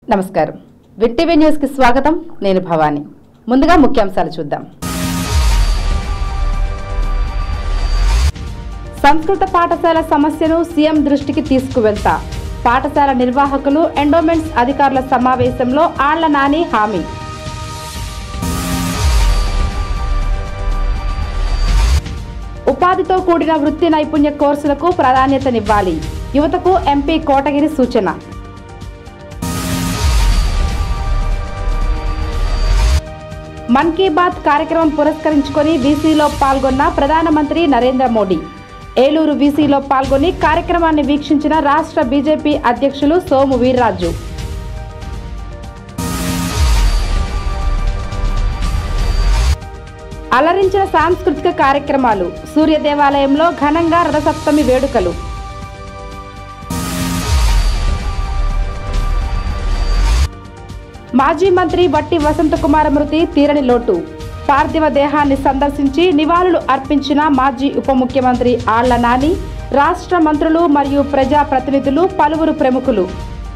నమస్కారం win TV news కి స్వాగతం నేను భవాని ముందుగా ముఖ్యాంశాలు చూద్దాం సంస్కృత పాఠశాల సమస్యను సీఎం దృష్టికి తీసుకువెళ్తా పాఠశాల నిర్వాహకులు ఎండోమెంట్స్ అధికారుల సమావేశంలో ఆళ్ల నాని హామీ ఉపాధితో కూడిన వృత్తి నైపుణ్య కోర్సులకు ప్రాధాన్యతనివ్వాలి యువతకు ఎంపీ కోటగిరి సూచన మన్ కీ బాత్ కార్యక్రమం పురస్కరించుకొని వీసీలో పాల్గొన్న ప్రధానమంత్రి నరేంద్ర మోడీ ఏలూరు వీసీలో పాల్గొని కార్యక్రమాన్ని వీక్షించిన రాష్ట్ర బీజేపీ అధ్యక్షులు సోము వీర్రాజు అలరించిన సాంస్కృతిక కార్యక్రమాలు సూర్య దేవాలయంలో ఘనంగా రథసప్తమి వేడుకలు మాజీ మంత్రి వట్టి వసంతకుమార మృతి తీరని లోటు పార్థివ దేహాన్ని సందర్శించి నివాళులు అర్పించిన మాజీ ఉప ముఖ్యమంత్రి ఆళ్ల నాని రాష్ట్ర మంత్రులు మరియు ప్రజా ప్రతినిధులు పలువురు ప్రముఖులు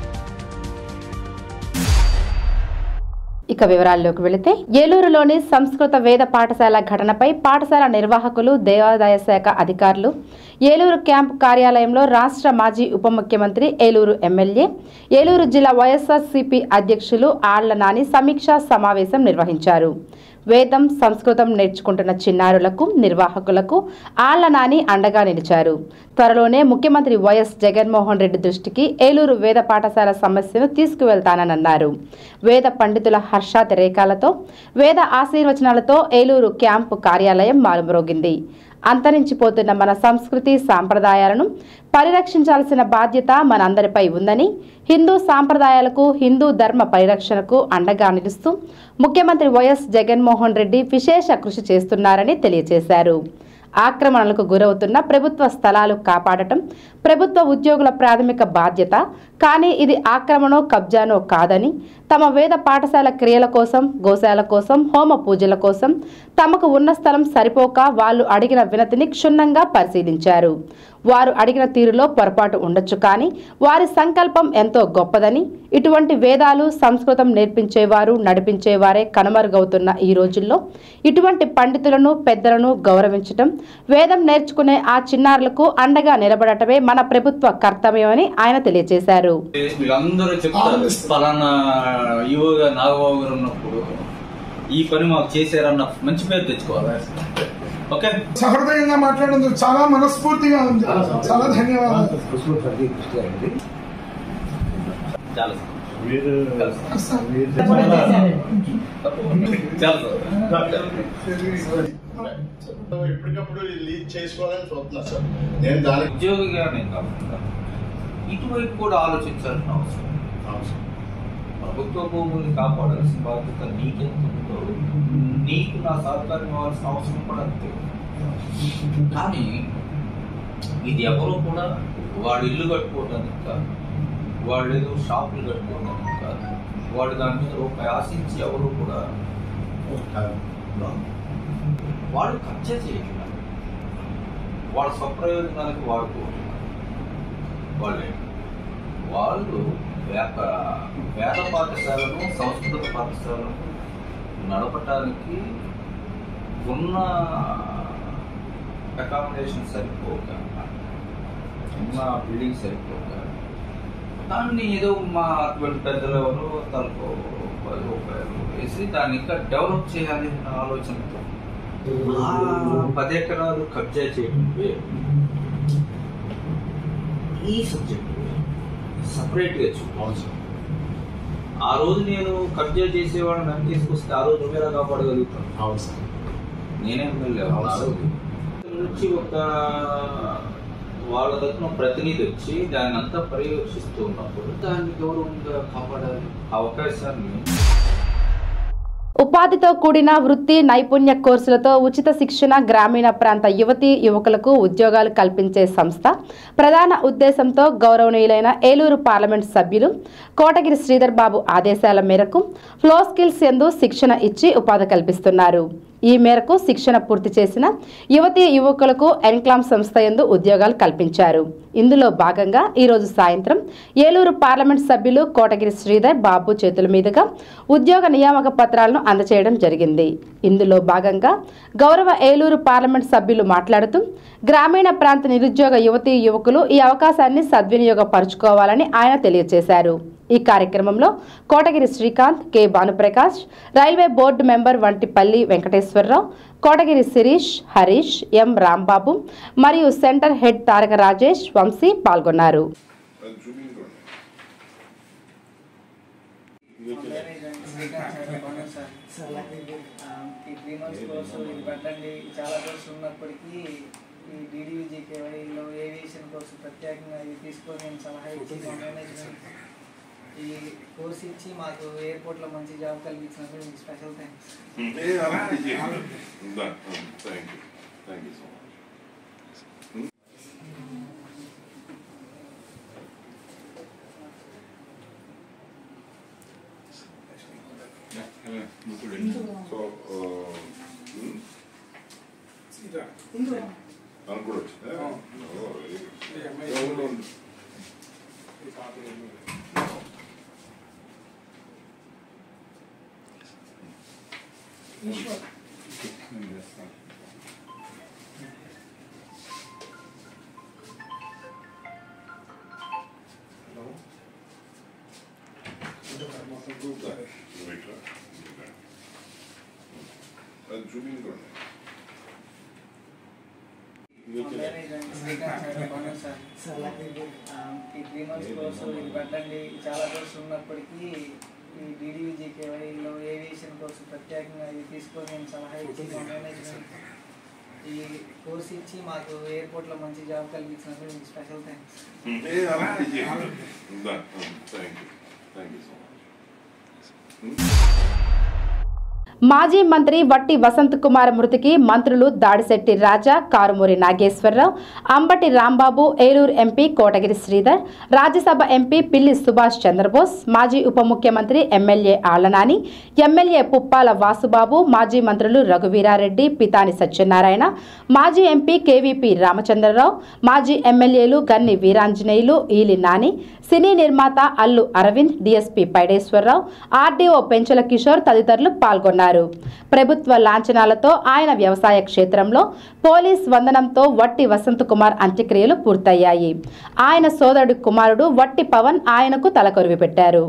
ఇక వివరాల్లోకి వెళితే ఏలూరులోని సంస్కృత వేద పాఠశాల ఘటనపై పాఠశాల నిర్వాహకులు దేవాదాయ శాఖ అధికారులు ఏలూరు క్యాంప్ కార్యాలయంలో రాష్ట్ర మాజీ ఉప ముఖ్యమంత్రి ఏలూరు ఎమ్మెల్యే ఏలూరు జిల్లా వైఎస్ఆర్సీపీ అధ్యక్షులు ఆళ్ల నాని సమీక్షా సమావేశం నిర్వహించారు వేదం సంస్కృతం నేర్చుకుంటున్న చిన్నారులకు నిర్వాహకులకు ఆళ్ల నాని అండగా నిలిచారు త్వరలోనే ముఖ్యమంత్రి వైఎస్ జగన్మోహన్ రెడ్డి దృష్టికి ఏలూరు వేద పాఠశాల సమస్యను తీసుకువెళ్తానన్నారు వేద పండితుల హర్షాతిరేకాలతో వేద ఆశీర్వచనాలతో ఏలూరు క్యాంపు కార్యాలయం మారుమ్రోగింది అంతరించిపోతున్న మన సంస్కృతి సాంప్రదాయాలను పరిరక్షించాల్సిన బాధ్యత మనందరిపై ఉందని హిందూ సాంప్రదాయాలకు హిందూ ధర్మ పరిరక్షణకు అండగా నిలుస్తూ ముఖ్యమంత్రి వైఎస్ జగన్మోహన్ రెడ్డి విశేష కృషి చేస్తున్నారని తెలియజేశారు ఆక్రమణలకు గురవుతున్న ప్రభుత్వ స్థలాలు కాపాడటం ప్రభుత్వ ఉద్యోగుల ప్రాథమిక బాధ్యత కానీ ఇది ఆక్రమణో కబ్జానో కాదని తమ వేద పాఠశాల క్రియల కోసం గోశాల కోసం హోమ పూజల కోసం తమకు ఉన్న స్థలం సరిపోక వాళ్ళు అడిగిన వినతిని క్షుణ్ణంగా పరిశీలించారు వారు అడిగిన తీరులో పొరపాటు ఉండొచ్చు కానీ వారి సంకల్పం ఎంతో గొప్పదని ఇటువంటి వేదాలు సంస్కృతం నేర్పించేవారు నడిపించేవారే కనుమరుగవుతున్న ఈ రోజుల్లో ఇటువంటి పండితులను పెద్దలను గౌరవించటం వేదం నేర్చుకునే ఆ చిన్నారులకు అండగా నిలబడటమే మన ప్రభుత్వ కర్తవ్యమని ఆయన తెలియజేశారు వీళ్ళందరూ చెప్తారు పలానా యువగా నాగబాబు గారు ఉన్నప్పుడు ఈ పని మాకు చేశారన్న మంచి పేరు తెచ్చుకోవాలి ఓకే సహృదయంగా మాట్లాడేందుకు చాలా మనస్ఫూర్తిగా ఉంది చాలా ధన్యవాదాలు చాలా మీరు వస్తాం. మీరు చాలా ఎప్పటికప్పుడు లీడ్ చేసుకోవాలని చూస్తున్నా సార్ నేను దానికి ఉద్యోగిగా నేను కాకుండా ఇటువైపు కూడా ఆలోచించాల్సిన అవసరం ప్రభుత్వ భూముల్ని కాపాడాల్సిన బాధ్యత నీకెంత ఉందో నీకు నా సహకారం ఇవ్వాల్సిన అవసరం కూడా అంతే కానీ ఇది ఎవరు కూడా వాడు ఇల్లు కట్టుకోవడానికి కాదు వాళ్ళు ఏదో షాపులు కట్టుకోవడానికి కాదు వాడు దాని మీద రూపాయి ఆశించి ఎవరు కూడా వాడు కబ్జా చేయట్లేదు వాళ్ళ స్వప్రయోజనాలకు వాడుకోవట్లేదు వాళ్ళే వాళ్ళు వేద వేద పాఠశాలను సంస్కృత పాఠశాలను నడపటానికి ఉన్న అకామిడేషన్ సరిపోక ఉన్న బిల్డింగ్ సరిపోక దాన్ని ఏదో మా అటువంటి పెద్దలు ఎవరు తలకు పది రూపాయలు వేసి దాన్ని ఇంకా డెవలప్ చేయాలి అన్న ఆలోచనతో ఆ పది ఎకరాలు కబ్జా చేయడం వేరు. ఈ సబ్జెక్ట్ సపరేట్గా చూడాలి ఆ రోజు నేను కబ్జా చేసేవాడిని నన్ను తీసుకొస్తే ఆ రోజు నువ్వేలా కాపాడగలుగుతాను నేనే ఎమ్మెల్యే ఆ రోజు నుంచి ఒక వాళ్ళ దగ్గర ప్రతినిధి వచ్చి దాన్ని అంతా పర్యవేక్షిస్తూ ఉన్నప్పుడు దాన్ని గౌరవంగా కాపాడాలి ఆ అవకాశాన్ని ఉపాధితో కూడిన వృత్తి నైపుణ్య కోర్సులతో ఉచిత శిక్షణ గ్రామీణ ప్రాంత యువతీ యువకులకు ఉద్యోగాలు కల్పించే సంస్థ ప్రధాన ఉద్దేశంతో గౌరవనీయులైన ఏలూరు పార్లమెంట్ సభ్యులు కోటగిరి శ్రీధర్ బాబు ఆదేశాల మేరకు ఫ్లో స్కిల్స్ ఎందు శిక్షణ ఇచ్చి ఉపాధి కల్పిస్తున్నారు ఈ మేరకు శిక్షణ పూర్తి చేసిన యువతీ యువకులకు ఎన్క్లామ్ సంస్థ యందు ఉద్యోగాలు కల్పించారు ఇందులో భాగంగా ఈరోజు సాయంత్రం ఏలూరు పార్లమెంట్ సభ్యులు కోటగిరి శ్రీధర్ బాబు చేతుల మీదుగా ఉద్యోగ నియామక పత్రాలను అందజేయడం జరిగింది ఇందులో భాగంగా గౌరవ ఏలూరు పార్లమెంట్ సభ్యులు మాట్లాడుతూ గ్రామీణ ప్రాంత నిరుద్యోగ యువతీ యువకులు ఈ అవకాశాన్ని సద్వినియోగపరుచుకోవాలని ఆయన తెలియజేశారు ఈ కార్యక్రమంలో Kotagiri Srikanth K Bhanuprakash railway board member Vantipalli Venkateswara Rao Kotagiri Sirish Harish M Rambabu మరియు సెంటర్ హెడ్ తారక రాజేష్ వంశీ పాల్గొన్నారు ఈ త్రీ మంత్స్ కోర్స్ ఇది పెట్టండి చాలా కోర్సు ఉన్నప్పటికీ ఈ డీడీయూజీకేవైలో ఏవియేషన్ కోర్సు ప్రత్యేకంగా ఇది తీసుకొని నేను సలహా ఇచ్చి మా మేనేజ్మెంట్ ఈ కోర్స్ ఇచ్చి మాకు ఎయిర్పోర్ట్లో మంచి జాబ్ కల్పించినందుకు మీకు special thanks thank you thank you so much so అనుకోవచ్చు అది చూపించుకోండి మేనేజ్మెంట్ శ్రీకాంత్ సార్ బాగున్నాను సార్ ఈ త్రీ మంత్స్ కోర్స్ ఇది పెట్టండి చాలా కోర్సు ఉన్నప్పటికీ ఈ డీడీయూజీకేవైలో ఏవియేషన్ కోర్సు ప్రత్యేకంగా ఇది తీసుకొని నేను సలహా ఇచ్చి మా మేనేజ్మెంట్ ఈ కోర్స్ ఇచ్చి మాకు ఎయిర్పోర్ట్లో మంచి జాబ్ కల్పించినందుకు మీకు special thanks thank you thank you so much మాజీ మంత్రి వట్టి వసంత్ కుమార్ మృతికి మంత్రులు దాడిశెట్టి రాజా కారుమూరి నాగేశ్వరరావు అంబటి రాంబాబు ఏలూరు ఎంపీ కోటగిరి శ్రీధర్ రాజ్యసభ ఎంపీ పిల్లి సుభాష్ చంద్రబోస్ మాజీ ఉప ముఖ్యమంత్రి ఎమ్మెల్యే ఆళ్లనాని ఎమ్మెల్యే పుప్పాల వాసుబాబు మాజీ మంత్రులు రఘువీరారెడ్డి పితాని సత్యనారాయణ మాజీ ఎంపీ కేవీపీ రామచంద్రరావు మాజీ ఎమ్మెల్యేలు గన్ని వీరాంజనేయులు ఈలి నాని సినీ నిర్మాత అల్లు అరవింద్ డిఎస్పీ పైడేశ్వరరావు ఆర్డీఓ పెంచల కిషోర్ తదితరులు పాల్గొన్నారు ప్రభుత్వ లాంఛనాలతో ఆయన వ్యవసాయ క్షేత్రంలో పోలీస్ వందనంతో వట్టి వసంత్ కుమార్ అంత్యక్రియలు పూర్తయ్యాయి ఆయన సోదరుడు కుమారుడు వట్టి పవన్ ఆయనకు తలకొరివి పెట్టారు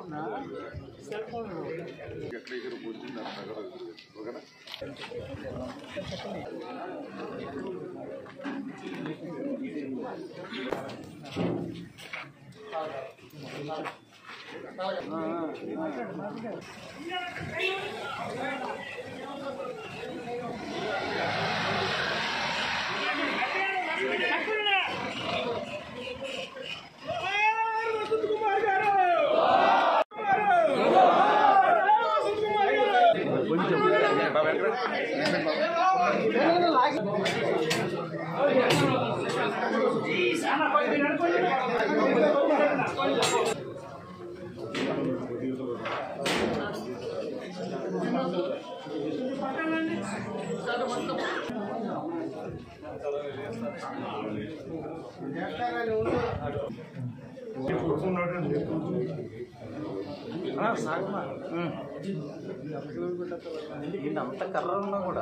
అంత కర్ర ఉన్నా కూడా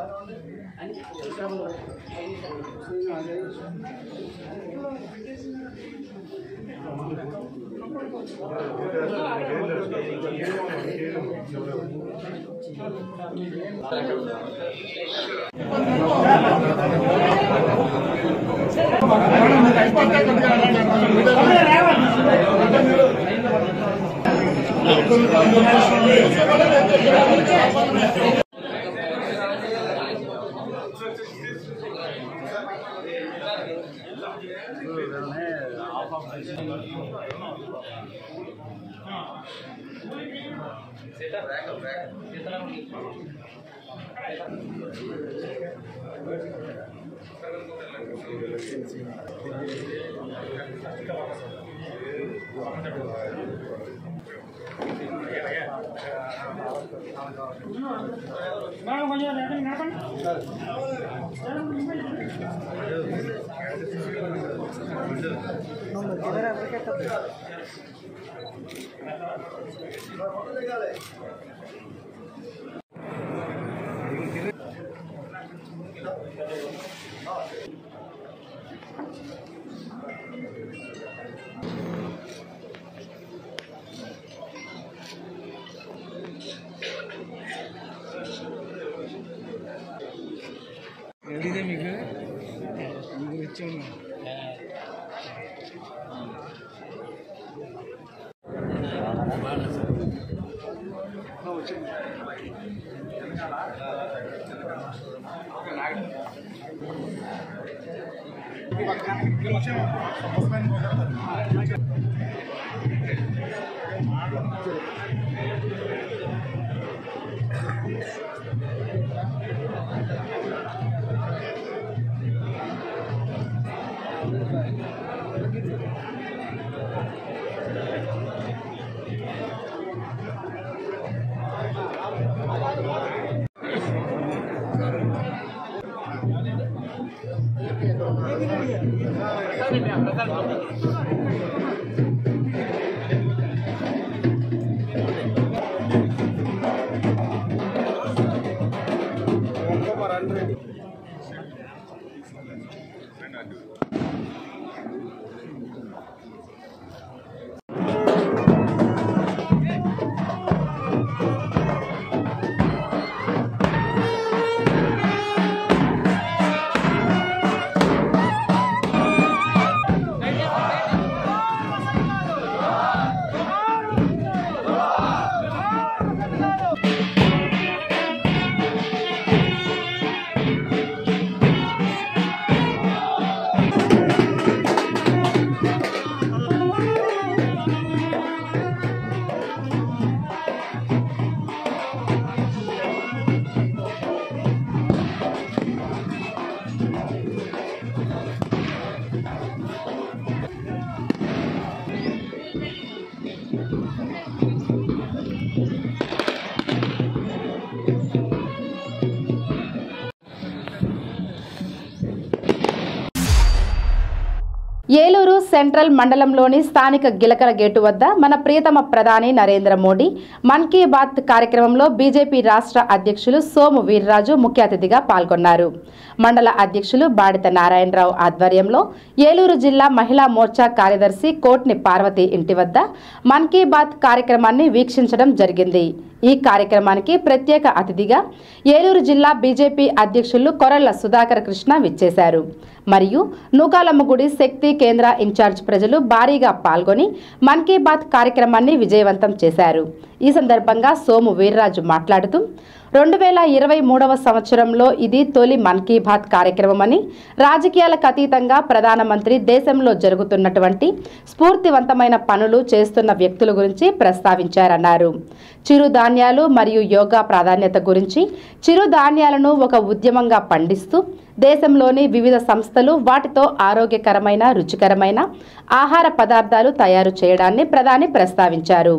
ఏలూరు సెంట్రల్ మండలంలోని స్థానిక గిలకల గేటు వద్ద మన ప్రియతమ ప్రధాని నరేంద్ర మోడీ మన్ కీ బాత్ కార్యక్రమంలో బీజేపీ రాష్ట్ర అధ్యక్షులు సోము వీర్రాజు ముఖ్య అతిథిగా పాల్గొన్నారు మండల అధ్యక్షులు బాడిత నారాయణరావు ఆధ్వర్యంలో ఏలూరు జిల్లా మహిళా మోర్చా కార్యదర్శి కోట్ని పార్వతి ఇంటి వద్ద మన్ కీ బాత్ కార్యక్రమాన్ని వీక్షించడం జరిగింది ఈ కార్యక్రమానికి ప్రత్యేక అతిథిగా ఏలూరు జిల్లా బీజేపీ అధ్యక్షులు కొరళ్ల సుధాకర్ కృష్ణ విచ్చేశారు మరియు నూకాలమ్మగుడి శక్తి కేంద్ర ఇన్ఛార్జ్ ప్రజలు భారీగా పాల్గొని మన్ కీ బాత్ కార్యక్రమాన్ని విజయవంతం చేశారు ఈ సందర్భంగా సోము వీర్రాజు మాట్లాడుతూ రెండు వేల ఇరవై మూడవ సంవత్సరంలో ఇది తొలి మన్ కీ బాత్ కార్యక్రమమని రాజకీయాలకు అతీతంగా ప్రధానమంత్రి దేశంలో జరుగుతున్నటువంటి స్ఫూర్తివంతమైన పనులు చేస్తున్న వ్యక్తుల గురించి ప్రస్తావించారన్నారు చిరుధాన్యాలు మరియు యోగా ప్రాధాన్యత గురించి చిరుధాన్యాలను ఒక ఉద్యమంగా పండిస్తూ దేశంలోని వివిధ సంస్థలు వాటితో ఆరోగ్యకరమైన రుచికరమైన ఆహార పదార్థాలు తయారు చేయడాన్ని ప్రధాని ప్రస్తావించారు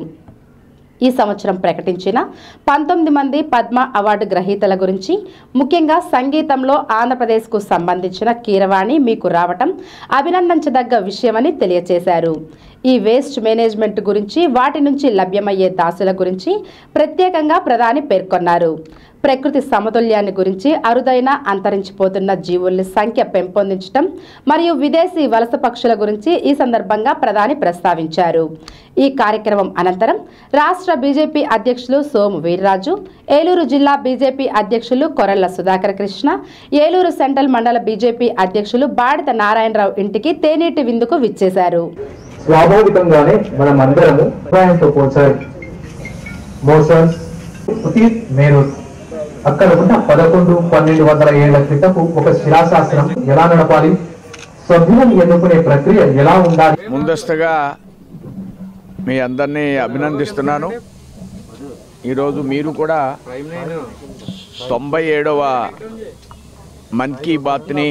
ఈ సంవత్సరం ప్రకటించిన పంతొమ్మిది మంది పద్మ అవార్డు గ్రహీతల గురించి ముఖ్యంగా సంగీతంలో ఆంధ్రప్రదేశ్కు సంబంధించిన కీరవాణి మీకు రావటం అభినందించదగ్గ విషయమని తెలియజేశారు ఈ వేస్ట్ మేనేజ్మెంట్ గురించి వాటి నుంచి లభ్యమయ్యే దాసుల గురించి ప్రత్యేకంగా ప్రధాని పేర్కొన్నారు ప్రకృతి సమతుల్యాన్ని గురించి అరుదైన అంతరించిపోతున్న జీవుల్ని సంఖ్య పెంపొందించడం మరియు విదేశీ వలస పక్షుల గురించి ఈ సందర్భంగా ప్రధాని ప్రస్తావించారు ఈ కార్యక్రమం అనంతరం రాష్ట్ర బీజేపీ అధ్యక్షులు సోము వీర్రాజు ఏలూరు జిల్లా బీజేపీ అధ్యక్షులు కొరళ్ల సుధాకర్ కృష్ణ ఏలూరు సెంట్రల్ మండల బీజేపీ అధ్యక్షులు బాడిత నారాయణరావు ఇంటికి తేనీటి విందుకు విచ్చేశారు స్వాభావికంగానే మనం అందరము అభిప్రాయంతో పోల్చాలి మోషన్స్ ఉతీత్ మేరు అక్కడ ఉన్న పదకొండు పన్నెండు వందల ఏళ్ల క్రితపు ఒక శిలాశాస్త్రం ఎలా నడపాలి సభ్యులను ఎన్నుకునే ప్రక్రియ ఎలా ఉండాలి ముందస్తుగా మీ అందరినీ అభినందిస్తున్నాను ఈరోజు మీరు కూడా తొంభై ఏడవ మన్ కీ బాత్ని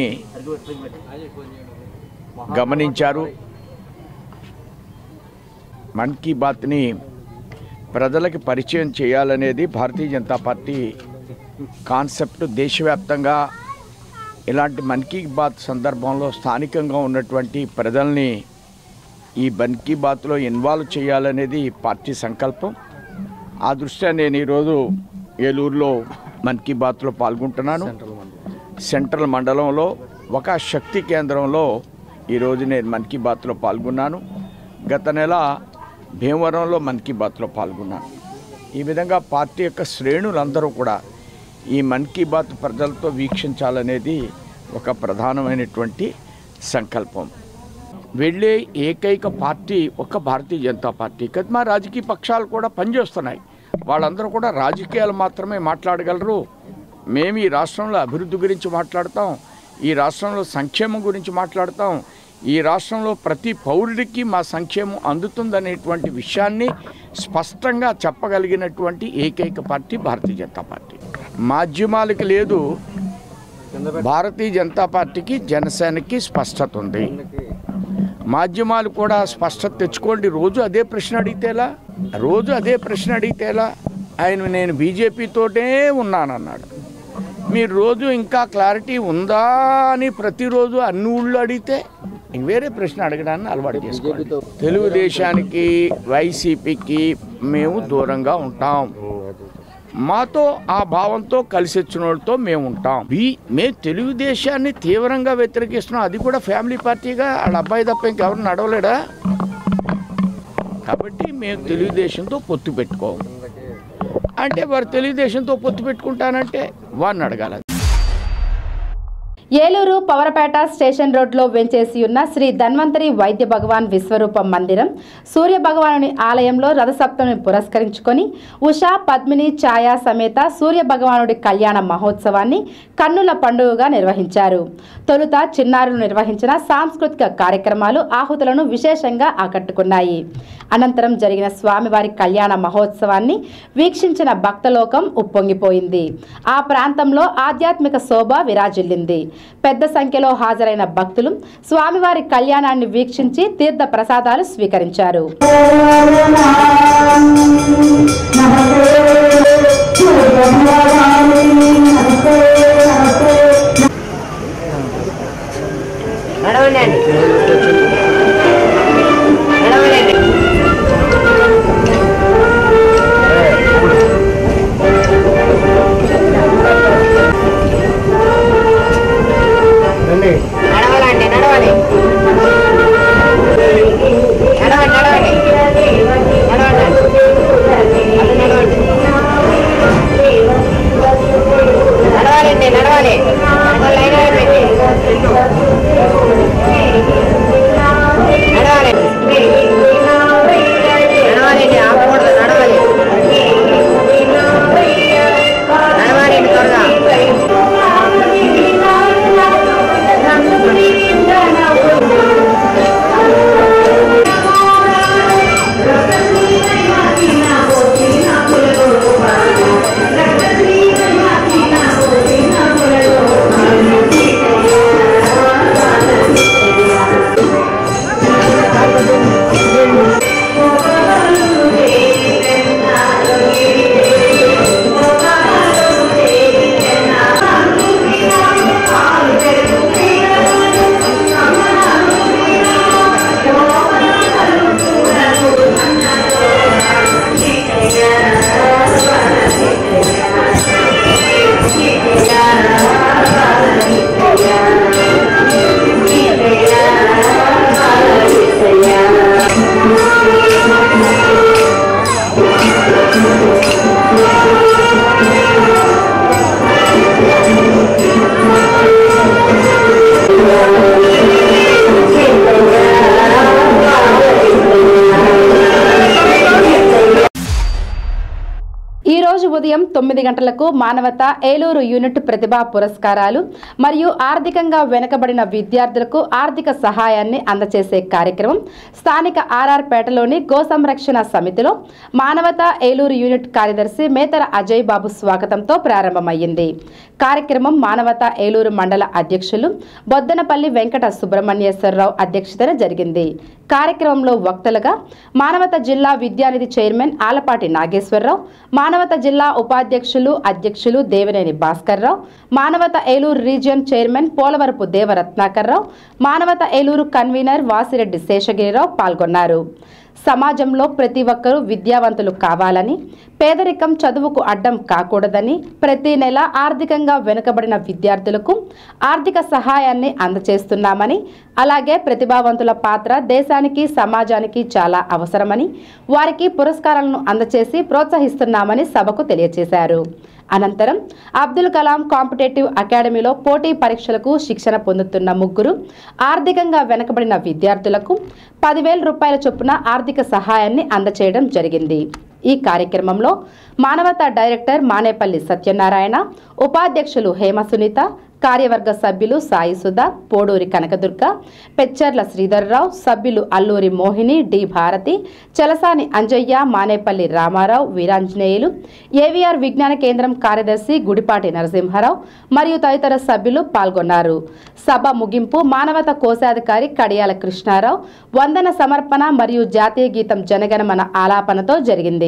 గమనించారు మన్ కీ బాత్ని ప్రజలకి పరిచయం చేయాలనేది భారతీయ జనతా పార్టీ కాన్సెప్ట్ దేశవ్యాప్తంగా ఇలాంటి మన్ కీ బాత్ సందర్భంలో స్థానికంగా ఉన్నటువంటి ప్రజల్ని ఈ మన్ కీ బాత్లో ఇన్వాల్వ్ చేయాలనేది పార్టీ సంకల్పం ఆ దృష్ట్యా నేను ఈరోజు ఏలూరులో మన్ కీ బాత్లో పాల్గొంటున్నాను సెంట్రల్ మండలంలో ఒక శక్తి కేంద్రంలో ఈరోజు నేను మన్ కీ బాత్లో పాల్గొన్నాను గత నెల భీమవరంలో మన్ కీ బాత్లో పాల్గొన్నాను ఈ విధంగా పార్టీ యొక్క శ్రేణులందరూ కూడా ఈ మన్ కీ బాత్ ప్రజలతో వీక్షించాలనేది ఒక ప్రధానమైనటువంటి సంకల్పం వెళ్ళే ఏకైక పార్టీ ఒక భారతీయ జనతా పార్టీ కదా మా రాజకీయ పక్షాలు కూడా పనిచేస్తున్నాయి వాళ్ళందరూ కూడా రాజకీయాలు మాత్రమే మాట్లాడగలరు మేము ఈ రాష్ట్రంలో అభివృద్ధి గురించి మాట్లాడతాం ఈ రాష్ట్రంలో సంక్షేమం గురించి మాట్లాడతాం ఈ రాష్ట్రంలో ప్రతి పౌరుడికి మా సంక్షేమం అందుతుందనేటువంటి విషయాన్ని స్పష్టంగా చెప్పగలిగినటువంటి ఏకైక పార్టీ భారతీయ జనతా పార్టీ మాధ్యమాలకి లేదు భారతీయ జనతా పార్టీకి జనసేనకి స్పష్టత ఉంది మాధ్యమాలు కూడా స్పష్టత తెచ్చుకోండి రోజు అదే ప్రశ్న అడిగితేలా రోజు అదే ప్రశ్న అడిగితేలా ఆయన నేను బీజేపీతోటే ఉన్నానన్నాడు మీరు రోజు ఇంకా క్లారిటీ ఉందా అని ప్రతిరోజు అన్ని ఊళ్ళో అడిగితే ఇంక వేరే ప్రశ్న అడగడాన్ని అలవాటు చేసుకోండి తెలుగుదేశానికి వైసీపీకి మేము దూరంగా ఉంటాం మాతో ఆ భావంతో కలిసి వచ్చిన వాళ్ళతో మేము ఉంటాం వీ- మేము తెలుగుదేశాన్ని తీవ్రంగా వ్యతిరేకిస్తున్నాం అది కూడా ఫ్యామిలీ పార్టీగా వాళ్ళ అబ్బాయి తప్ప ఇంకెవరు నడవలేడా కాబట్టి మేము తెలుగుదేశంతో పొత్తు పెట్టుకోం అంటే వారు తెలుగుదేశంతో పొత్తు పెట్టుకుంటానంటే వారిని అడగాలి ఏలూరు పవరపేట స్టేషన్ రోడ్లో వెంచేసి ఉన్న శ్రీ ధన్వంతరి వైద్య భగవాన్ విశ్వరూపం మందిరం సూర్య భగవానుని ఆలయంలో రథసప్తమిని పురస్కరించుకొని ఉషా పద్మిని ఛాయా సమేత సూర్య భగవానుడి కళ్యాణ మహోత్సవాన్ని కన్నుల పండుగగా నిర్వహించారు తొలుత చిన్నారులు నిర్వహించిన సాంస్కృతిక కార్యక్రమాలు ఆహుతులను విశేషంగా ఆకట్టుకున్నాయి అనంతరం జరిగిన స్వామివారి కళ్యాణ మహోత్సవాన్ని వీక్షించిన భక్తలోకం ఉప్పొంగిపోయింది ఆ ప్రాంతంలో ఆధ్యాత్మిక శోభ విరాజిల్లింది పెద్ద సంఖ్యలో హాజరైన భక్తులు స్వామివారి కళ్యాణాన్ని వీక్షించి తీర్థ ప్రసాదాలు స్వీకరించారు నడవాలండి నడవాలి నడవండి నడవండి నడవండి ఉదయం తొమ్మిది గంటలకు మానవత ఏలూరు యూనిట్ ప్రతిభా పురస్కారాలు మరియు ఆర్థికంగా వెనుకబడిన విద్యార్థులకు ఆర్థిక సహాయాన్ని అందజేసే కార్యక్రమం స్థానిక ఆర్ఆర్ పేటలోని గో సంరక్షణ సమితిలో మానవత ఏలూరు యూనిట్ కార్యదర్శి మేతర అజయ్ బాబు స్వాగతంతో ప్రారంభమయ్యింది కార్యక్రమం మానవత ఏలూరు మండల అధ్యక్షులు బొద్దనపల్లి వెంకట సుబ్రహ్మణ్యేశ్వరరావు అధ్యక్షతన జరిగింది కార్యక్రమంలో వక్తలుగా మానవత జిల్లా విద్యానిధి చైర్మన్ ఆలపాటి నాగేశ్వరరావు మానవత జిల్లా ఉపాధ్యక్షులు అధ్యక్షులు Devineni Bhaskar Rao Manavatha Eluru region chairman Polavarapu Devaratnakar Rao Manavatha Eluru convener Vasireddy Seshagiri Rao పాల్గొన్నారు సమాజంలో ప్రతి ఒక్కరూ విద్యావంతులు కావాలని పేదరికం చదువుకు అడ్డం కాకూడదని ప్రతి నెల ఆర్థికంగా వెనుకబడిన విద్యార్థులకు ఆర్థిక సహాయాన్ని అందచేస్తున్నామని అలాగే ప్రతిభావంతుల పాత్ర దేశానికి సమాజానికి చాలా అవసరమని వారికి పురస్కారాలను అందచేసి ప్రోత్సహిస్తున్నామని సభకు తెలియజేశారు అనంతరం అబ్దుల్ కలాం కాంపిటేటివ్ అకాడమీలో పోటీ పరీక్షలకు శిక్షణ పొందుతున్న ముగ్గురు ఆర్థికంగా వెనుకబడిన విద్యార్థులకు పదివేల రూపాయల చొప్పున ఆర్థిక సహాయాన్ని అందచేయడం జరిగింది ఈ కార్యక్రమంలో మానవతా డైరెక్టర్ మానేపల్లి సత్యనారాయణ ఉపాధ్యక్షులు హేమ సునీత కార్యవర్గ సభ్యులు సాయి సుధా పోడూరి కనకదుర్గ పెచ్చర్ల శ్రీధర్రావు సభ్యులు అల్లూరి మోహిని డి భారతి చలసాని అంజయ్య మానేపల్లి రామారావు వీరాంజనేయులు ఏవిఆర్ విజ్ఞాన కేంద్రం కార్యదర్శి గుడిపాటి నరసింహారావు మరియు తదితర సభ్యులు పాల్గొన్నారు సభ ముగింపు మానవత కోశాధికారి కడియాల కృష్ణారావు వందన సమర్పణ మరియు జాతీయ గీతం జనగణమన ఆలాపనతో జరిగింది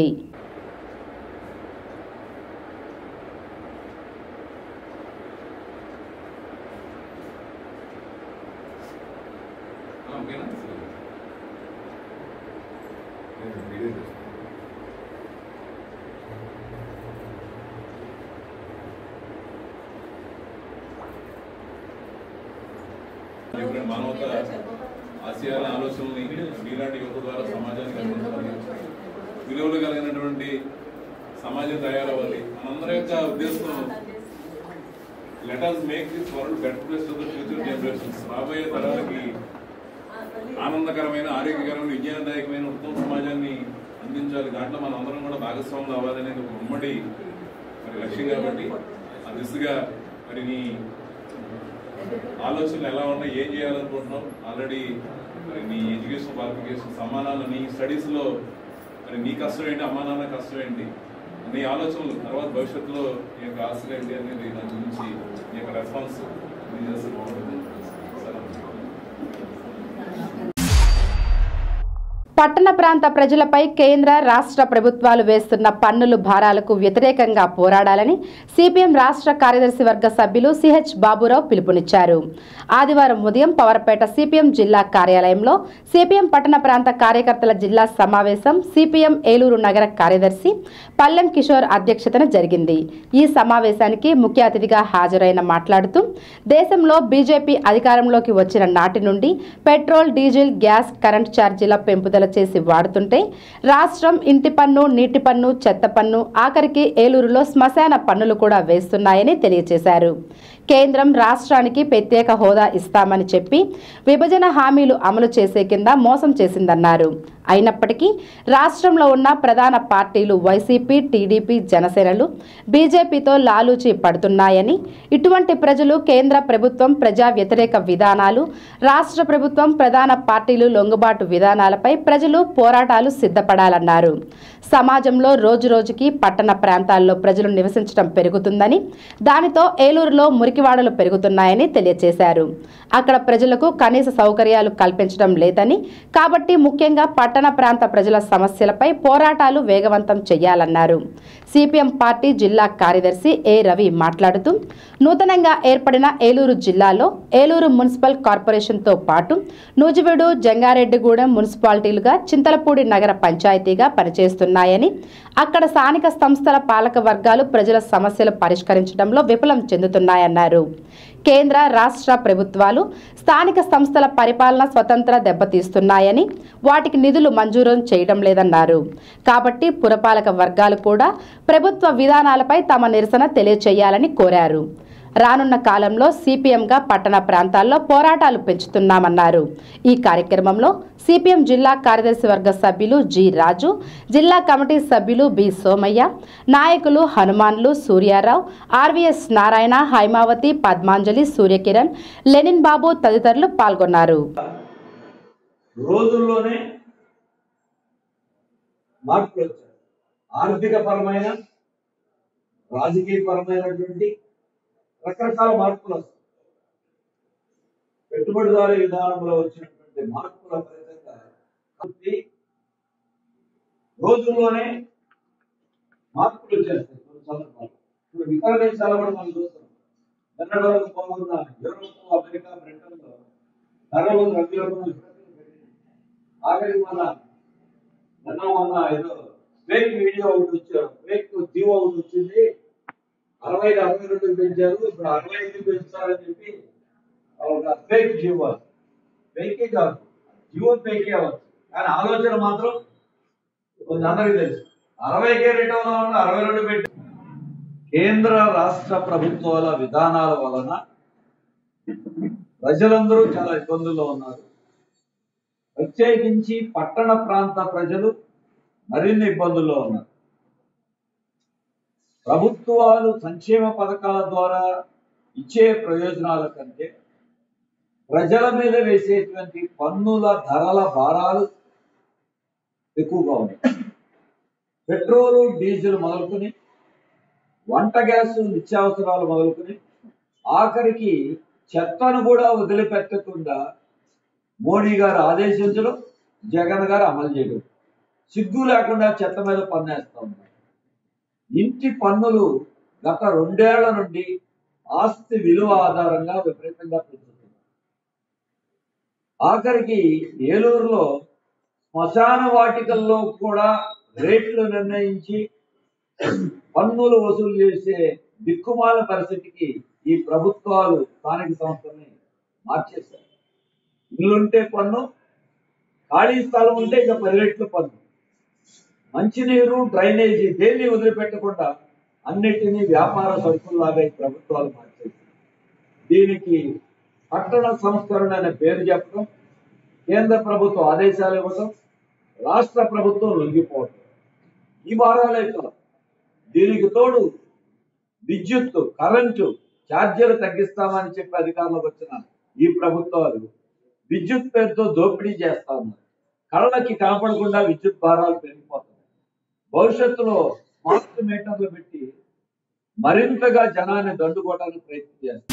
ఇప్పుడు మానవత ఆశయాల ఆలోచనల్ని మీలాంటి యువత ద్వారా సమాజానికి అందించాలి విలువలు కలిగినటువంటి సమాజం తయారవ్వాలి మనందరి యొక్క ఉద్దేశం let us make this world better place to the future generations రాబోయే తరాలకి ఆనందకరమైన ఆరోగ్యకరమైన విజ్ఞానదాయకమైన ఉత్తమ సమాజాన్ని అందించాలి దాంట్లో మనం అందరం కూడా భాగస్వాములు అవ్వాలనేది ఒక ఉమ్మడి మరి లక్ష్యం కాబట్టి ఆ దిశగా మరి నీ ఆలోచనలు ఎలా ఉన్నాయి ఏం చేయాలనుకుంటున్నావు ఆల్రెడీ మరి నీ ఎడ్యుకేషన్ క్వాలిఫికేషన్ సమానాలు నీ స్టడీస్ లో మరి నీ కష్టం ఏంటి అమ్మా నాన్న కష్టం ఏంటి నీ ఆలోచనలు తర్వాత భవిష్యత్తులో నీ యొక్క ఆశలు ఏంటి అనేది దాని గురించి నీ యొక్క రెస్పాన్స్ చేస్తే బాగుంటుంది సరే పట్టణ ప్రాంత ప్రజలపై కేంద్ర రాష్ట్ర ప్రభుత్వాలు వేస్తున్న పన్నులు భారాలకు వ్యతిరేకంగా పోరాడాలని సిపిఎం రాష్ట్ర కార్యదర్శి వర్గ సభ్యులు సిహెచ్ బాబురావు పిలుపునిచ్చారు ఆదివారం ఉదయం పవర్పేట సిపిఎం జిల్లా కార్యాలయంలో సిపిఎం పట్టణ ప్రాంత కార్యకర్తల జిల్లా సమావేశం సిపిఎం ఏలూరు నగర కార్యదర్శి పల్లెం కిషోర్ అధ్యక్షతన జరిగింది ఈ సమావేశానికి ముఖ్య అతిథిగా హాజరైన మాట్లాడుతూ దేశంలో బీజేపీ అధికారంలోకి వచ్చిన నాటి నుండి పెట్రోల్ డీజిల్ గ్యాస్ కరెంట్ ఛార్జీల పెంపుదల చేసి వాడుతుంటే రాష్ట్రం ఇంటి పన్ను నీటి పన్ను చెత్త పన్ను ఆఖరికి ఏలూరులో శ్మశాన పన్నులు కూడా వేస్తున్నాయని తెలియజేశారు కేంద్రం రాష్ట్రానికి ప్రత్యేక హోదా ఇస్తామని చెప్పి విభజన హామీలు అమలు చేసే కింద మోసం చేసిందన్నారు అయినప్పటికీ రాష్ట్రంలో ఉన్న ప్రధాన పార్టీలు వైసీపీ టీడీపీ జనసేనలు బీజేపీతో లాలూచి పడుతున్నాయని ఇటువంటి ప్రజలు కేంద్ర ప్రభుత్వం ప్రజా వ్యతిరేక విధానాలు రాష్ట్ర ప్రభుత్వం ప్రధాన పార్టీలు లొంగుబాటు విధానాలపై ప్రజలు పోరాటాలు సిద్ధపడాలన్నారు సమాజంలో రోజురోజుకి పట్టణ ప్రాంతాల్లో ప్రజలు నివసించడం పెరుగుతుందని దానితో ఏలూరులో మురికివాడలు పెరుగుతున్నాయని తెలియజేశారు అక్కడ ప్రజలకు కనీస సౌకర్యాలు కల్పించడం లేదని కాబట్టి ముఖ్యంగా పట్టణ ప్రాంత ప్రజల సమస్యలపై పోరాటాలు వేగవంతం చేయాలన్నారు సిపిఎం పార్టీ జిల్లా కార్యదర్శి ఏ రవి మాట్లాడుతూ నూతనంగా ఏర్పడిన ఏలూరు జిల్లాలో ఏలూరు మున్సిపల్ కార్పొరేషన్తో పాటు నూజివీడు జంగారెడ్డిగూడెం మున్సిపాలిటీలుగా చింతలపూడి నగర పంచాయతీగా పనిచేస్తున్నాయని అక్కడ స్థానిక సంస్థల పాలక వర్గాలు ప్రజల సమస్యలు పరిష్కరించడంలో విఫలం చెందుతున్నాయన్నారు కేంద్ర రాష్ట్ర ప్రభుత్వాలు స్థానిక సంస్థల పరిపాలన స్వతంత్ర దెబ్బతీస్తున్నాయని వాటికి నిధులు మంజూరు చేయడం లేదన్నారు కాబట్టి పురపాలక వర్గాలు కూడా ప్రభుత్వ విధానాలపై తమ నిరసన తెలియచేయాలని కోరారు రానున్న కాలంలో సిపిఎంగా పట్టణ ప్రాంతాల్లో పోరాటాలు పెంచుతున్నామన్నారు ఈ కార్యక్రమంలో సిపిఎం జిల్లా కార్యదర్శి వర్గ సభ్యులు జి రాజు జిల్లా కమిటీ సభ్యులు బి సోమయ్య నాయకులు హనుమాన్లు సూర్యారావు ఆర్వీఎస్ నారాయణ హైమావతి పద్మాంజలి సూర్యకిరణ్ లెనిన్ బాబు తదితరులు పాల్గొన్నారు రోజుల్లోనే మార్పులు వచ్చాయి ఆర్థిక పరమైన రాజకీయ పరమైనటువంటి రకరకాల మార్పులు వస్తాయి పెట్టుబడిదారు విధానంలో వచ్చినటువంటి మార్పుల ఫలితంగా ప్రతి రోజుల్లోనే మార్పులు వచ్చేస్తాయి కొన్ని సందర్భాలు ఇప్పుడు ఇతర దేశాలు కూడా మనం చూస్తున్నాం ఎన్నడూ వరకు పోకుండా యూరోప్ అమెరికా బ్రిటన్లో ధరలు ద్రవ్యోల్బణం ఆఖరికి మన నిన్న మొన్న ఏదో ఫేక్ వీడియో ఒకటి వచ్చారు ఫేక్ జీవో ఒకటి వచ్చింది అరవై ఐదు అరవై రెండు పెంచారు ఇప్పుడు అరవై ఐదు పెంచుతారని చెప్పి ఒక ఫేక్ జీవో ఫేకే కాదు జీవో ఫేకే అవ్వచ్చు కానీ ఆలోచన మాత్రం కొంచెం అందరికీ తెలుసు అరవైకే రిటర్న్ ఉన్న అరవై రెండు పెట్టి కేంద్ర రాష్ట్ర ప్రభుత్వాల విధానాల వలన ప్రజలందరూ చాలా ఇబ్బందుల్లో ఉన్నారు ప్రత్యేకించి పట్టణ ప్రాంత ప్రజలు మరిన్ని ఇబ్బందుల్లో ఉన్నారు ప్రభుత్వాలు సంక్షేమ పథకాల ద్వారా ఇచ్చే ప్రయోజనాల కంటే ప్రజల మీద వేసేటువంటి పన్నుల ధరల భారాలు ఎక్కువగా ఉన్నాయి పెట్రోలు డీజిల్ మొదలుకొని వంట గ్యాస్ నిత్యావసరాలు మొదలుకొని ఆఖరికి చెత్తను కూడా వదిలిపెట్టకుండా మోడీ గారు ఆదేశించడం జగన్ గారు అమలు చేయడం సిగ్గు లేకుండా చెత్త మీద పన్నేస్తా ఉన్నారు ఇంటి పన్నులు గత రెండేళ్ల నుండి ఆస్తి విలువ ఆధారంగా విపరీతంగా పెంచుతుంది ఆఖరికి ఏలూరులో శ్మశాన వాటికల్లో కూడా రేట్లు నిర్ణయించి పన్నులు వసూలు చేసే దిక్కుమాల పరిస్థితికి ఈ ప్రభుత్వాలు స్థానిక సంస్థల్ని మార్చేశారు ఇల్లుంటే పన్ను ఖాళీ స్థలం ఉంటే ఇక పది రెట్లు పన్ను మంచినీరు డ్రైనేజీ దేన్ని వదిలిపెట్టకుండా అన్నిటినీ వ్యాపార సరుకుల్లాగా ఈ ప్రభుత్వాలు మార్చేసి దీనికి పట్టణ సంస్కరణ అనే పేరు చెప్పడం కేంద్ర ప్రభుత్వం ఆదేశాలు ఇవ్వడం రాష్ట్ర ప్రభుత్వం లొంగిపోవడం ఈ వారాలే కాదు దీనికి తోడు విద్యుత్తు కరెంటు ఛార్జీలు తగ్గిస్తామని చెప్పి అధికారంలోకి వచ్చిన ఈ ప్రభుత్వాలు విద్యుత్ పేరుతో దోపిడీ చేస్తా ఉన్నారు కళ్ళకి కనపడకుండా విద్యుత్ భారాలు పెరిగిపోతున్నాయి భవిష్యత్తులో స్మార్ట్ మీటర్లు పెట్టి మరింతగా జనాన్ని దండుకోవడానికి ప్రయత్నం చేస్తారు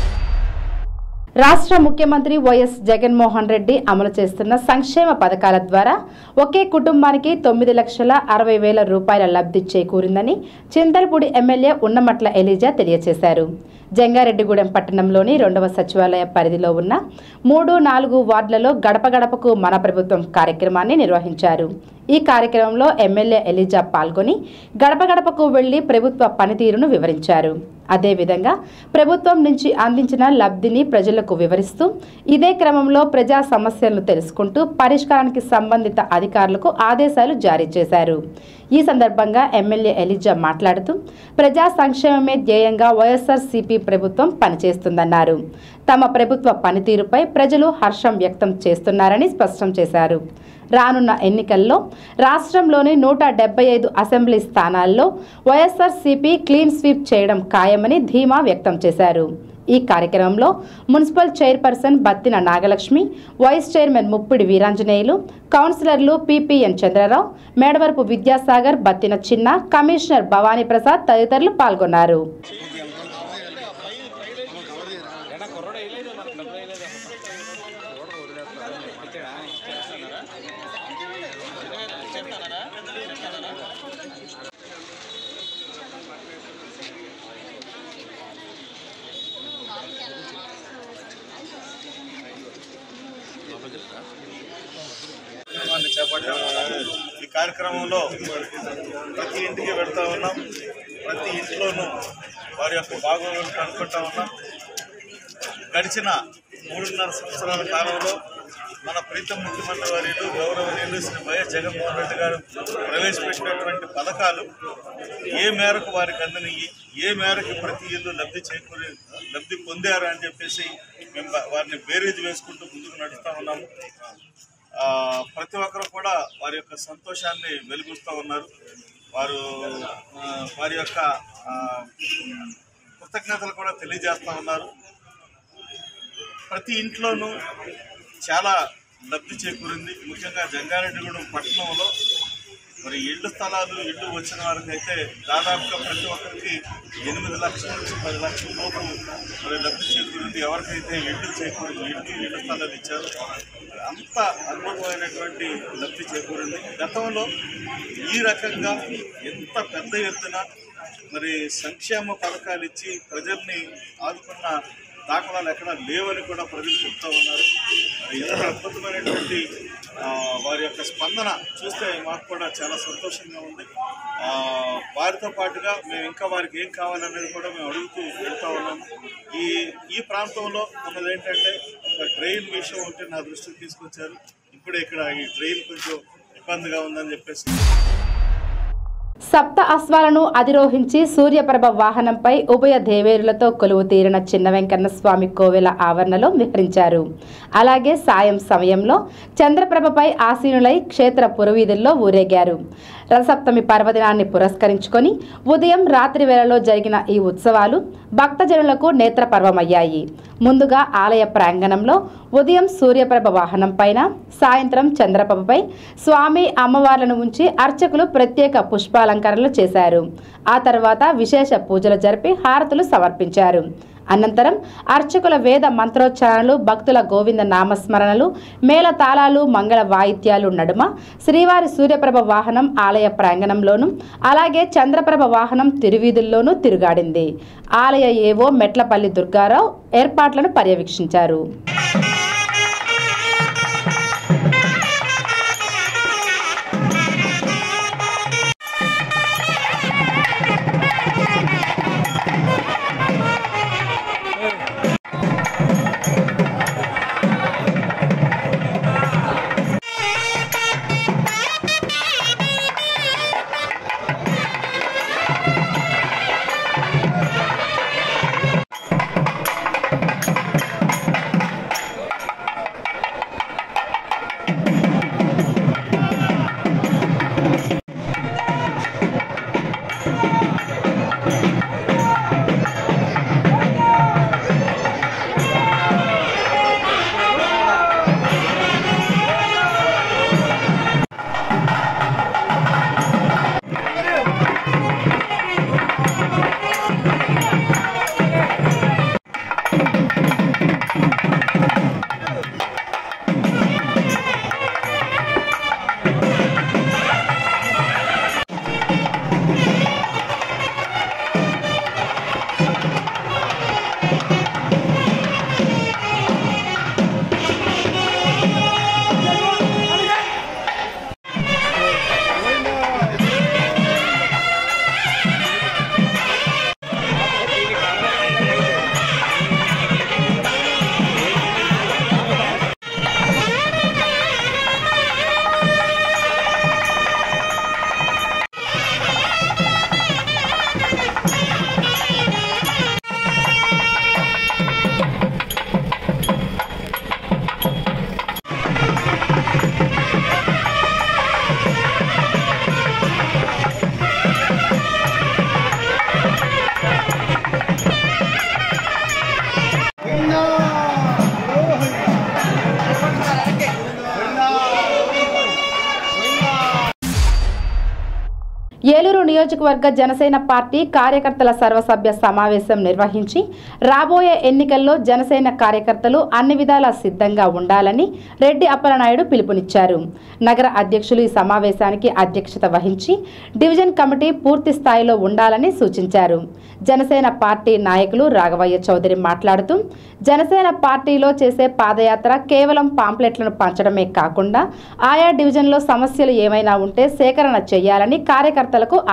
రాష్ట్ర ముఖ్యమంత్రి వైఎస్ జగన్మోహన్ రెడ్డి అమలు చేస్తున్న సంక్షేమ పథకాల ద్వారా ఒకే కుటుంబానికి తొమ్మిది లక్షల అరవై వేల రూపాయల లబ్ధి చేకూరిందని చింతలపూడి ఎమ్మెల్యే ఉన్నమట్ల ఎలిజా తెలియజేశారు జంగారెడ్డిగూడెం పట్టణంలోని రెండవ సచివాలయ పరిధిలో ఉన్న మూడు నాలుగు వార్డులలో గడప గడపకు మన ప్రభుత్వం కార్యక్రమాన్ని నిర్వహించారు ఈ కార్యక్రమంలో ఎమ్మెల్యే ఎలిజా పాల్గొని గడప గడపకు వెళ్లి ప్రభుత్వ పనితీరును వివరించారు అదేవిధంగా ప్రభుత్వం నుంచి అందించిన లబ్ధిని ప్రజలకు వివరిస్తూ ఇదే క్రమంలో ప్రజా సమస్యలను తెలుసుకుంటూ పరిష్కారానికి సంబంధిత అధికారులకు ఆదేశాలు జారీ చేశారు ఈ సందర్భంగా ఎమ్మెల్యే ఎలిజా మాట్లాడుతూ ప్రజా సంక్షేమమే ధ్యేయంగా వైఎస్ఆర్సీపీ ప్రభుత్వం పనిచేస్తుందన్నారు తమ ప్రభుత్వ పనితీరుపై ప్రజలు హర్షం వ్యక్తం చేస్తున్నారని స్పష్టం చేశారు రానున్న ఎన్నికల్లో రాష్ట్రంలోని నూట డెబ్బై ఐదు అసెంబ్లీ స్థానాల్లో వైఎస్ఆర్సీపీ క్లీన్ స్వీప్ చేయడం ఖాయమని ధీమా వ్యక్తం చేశారు ఈ కార్యక్రమంలో municipal chairperson Battina Nagalakshmi vice chairman Muppidi Veeranjaneyulu కౌన్సిలర్లు పిపిఎన్ చంద్రరావు మేడవరపు విద్యాసాగర్ బత్తిన చిన్న కమిషనర్ భవానీ ప్రసాద్ తదితరులు పాల్గొన్నారు కార్యక్రమాన్ని చేపట్టాము ఈ కార్యక్రమంలో ప్రతి ఇంటికి వెళ్తా ఉన్నాం ప్రతి ఇంట్లోనూ వారి యొక్క బాగోగులు కనుక్కుంటా ఉన్నాం గడిచిన మూడున్నర సంవత్సరాల కాలంలో మన ప్రీతం ముఖ్యమంత్రి వర్యులు గౌరవనీయులు శ్రీ వైఎస్ జగన్మోహన్ రెడ్డి గారు ప్రవేశపెట్టినటువంటి పథకాలు ఏ మేరకు వారికి అందనియి ఏ మేరకు ప్రతి ఇల్లు లబ్ధి చేకూరి లబ్ధి పొందారు అని చెప్పేసి మేము వా- వారిని బేరీజ్ వేసుకుంటూ ముందుకు నడుస్తూ ఉన్నాము ఆ, ప్రతి ఒక్కరు కూడా వారి యొక్క సంతోషాన్ని వెలుగుస్తూ ఉన్నారు వారు ఆ, వారి యొక్క ఆ, కృతజ్ఞతలు కూడా తెలియజేస్తూ ఉన్నారు ప్రతి ఇంట్లోనూ చాలా లబ్ధి చేకూరింది ముఖ్యంగా జంగారెడ్డిగూడెం పట్టణంలో మరి ఇళ్ళు స్థలాలు ఇళ్ళు వచ్చిన వారికి అయితే దాదాపుగా ప్రతి ఒక్కరికి ఎనిమిది లక్షల నుంచి పది లక్షల లోపు మరి లబ్ధి చేకూరింది ఎవరికైతే ఇళ్ళు చేకూరింది ఇళ్ళు ఇళ్ళు స్థలాలు ఇచ్చారు అంత అద్భుతమైనటువంటి లబ్ధి చేకూరింది గతంలో ఈ రకంగా ఎంత పెద్ద ఎత్తున మరి సంక్షేమ పథకాలు ఇచ్చి ప్రజల్ని ఆదుకున్న దాఖలాలు ఎక్కడ లేవని కూడా ప్రజలు చెప్తా ఉన్నారు మరి ఎంత అద్భుతమైనటువంటి ఆ, వారి యొక్క స్పందన చూస్తే మాకు కూడా చాలా సంతోషంగా ఉంది ఆ, వారితో పాటుగా మేము ఇంకా వారికి ఏం కావాలనేది కూడా మేము అడుగుతూ వెళ్తా ఉన్నాము ఈ ఈ ప్రాంతంలో ఉన్నది ఏంటంటే ఒక డ్రైన్ విషయం ఉంటే నా దృష్టికి తీసుకొచ్చారు ఇప్పుడే ఇక్కడ ఈ డ్రైన్ కొంచెం ఇబ్బందిగా ఉందని చెప్పేసి సప్త అశ్వాలను అధిరోహించి సూర్యప్రభ వాహనంపై ఉభయ దేవేరులతో కొలువు తీరిన చిన్న వెంకన్న స్వామి కోవెల ఆవరణలో విహరించారు అలాగే సాయం సమయంలో చంద్రప్రభపై ఆసీనులై క్షేత్ర పురవీధుల్లో ఊరేగారు రథసప్తమి పర్వదినాన్ని పురస్కరించుకొని ఉదయం రాత్రి వేళలో జరిగిన ఈ ఉత్సవాలు భక్తజనులకు నేత్రపర్వమయ్యాయి ముందుగా ఆలయ ప్రాంగణంలో ఉదయం సూర్యప్రభ వాహనం పైన సాయంత్రం చంద్రప్రభపై స్వామి అమ్మవార్లను ఉంచి అర్చకులు ప్రత్యేక పుష్పాలంకరణలు చేశారు ఆ తర్వాత విశేష పూజలు జరిపి హారతులు సమర్పించారు అనంతరం అర్చకుల వేద మంత్రోచ్చారణలు భక్తుల గోవింద నామస్మరణలు మేళ తాళాలు మంగళ వాయిద్యాలు నడుమ శ్రీవారి సూర్యప్రభ వాహనం ఆలయ ప్రాంగణంలోను అలాగే చంద్రప్రభ వాహనం తిరువీధుల్లోనూ తిరుగాడింది ఆలయ ఏవో మెట్లపల్లి దుర్గారావు ఏర్పాట్లను పర్యవేక్షించారు ఏలూరు నియోజకవర్గ జనసేన పార్టీ కార్యకర్తల సర్వసభ్య సమావేశం నిర్వహించి రాబోయే ఎన్నికల్లో జనసేన కార్యకర్తలు అన్ని విధాలా సిద్ధంగా ఉండాలని రెడ్డి అప్పలనాయుడు పిలుపునిచ్చారు నగర అధ్యక్షులు ఈ సమావేశానికి అధ్యక్షత వహించి డివిజన్ కమిటీ పూర్తి స్థాయిలో ఉండాలని సూచించారు జనసేన పార్టీ నాయకులు రాఘవయ్య చౌదరి మాట్లాడుతూ జనసేన పార్టీలో చేసే పాదయాత్ర కేవలం పాంప్లెట్లను పంచడమే కాకుండా ఆయా డివిజన్లో సమస్యలు ఏమైనా ఉంటే సేకరణ చేయాలని కార్యకర్తలకు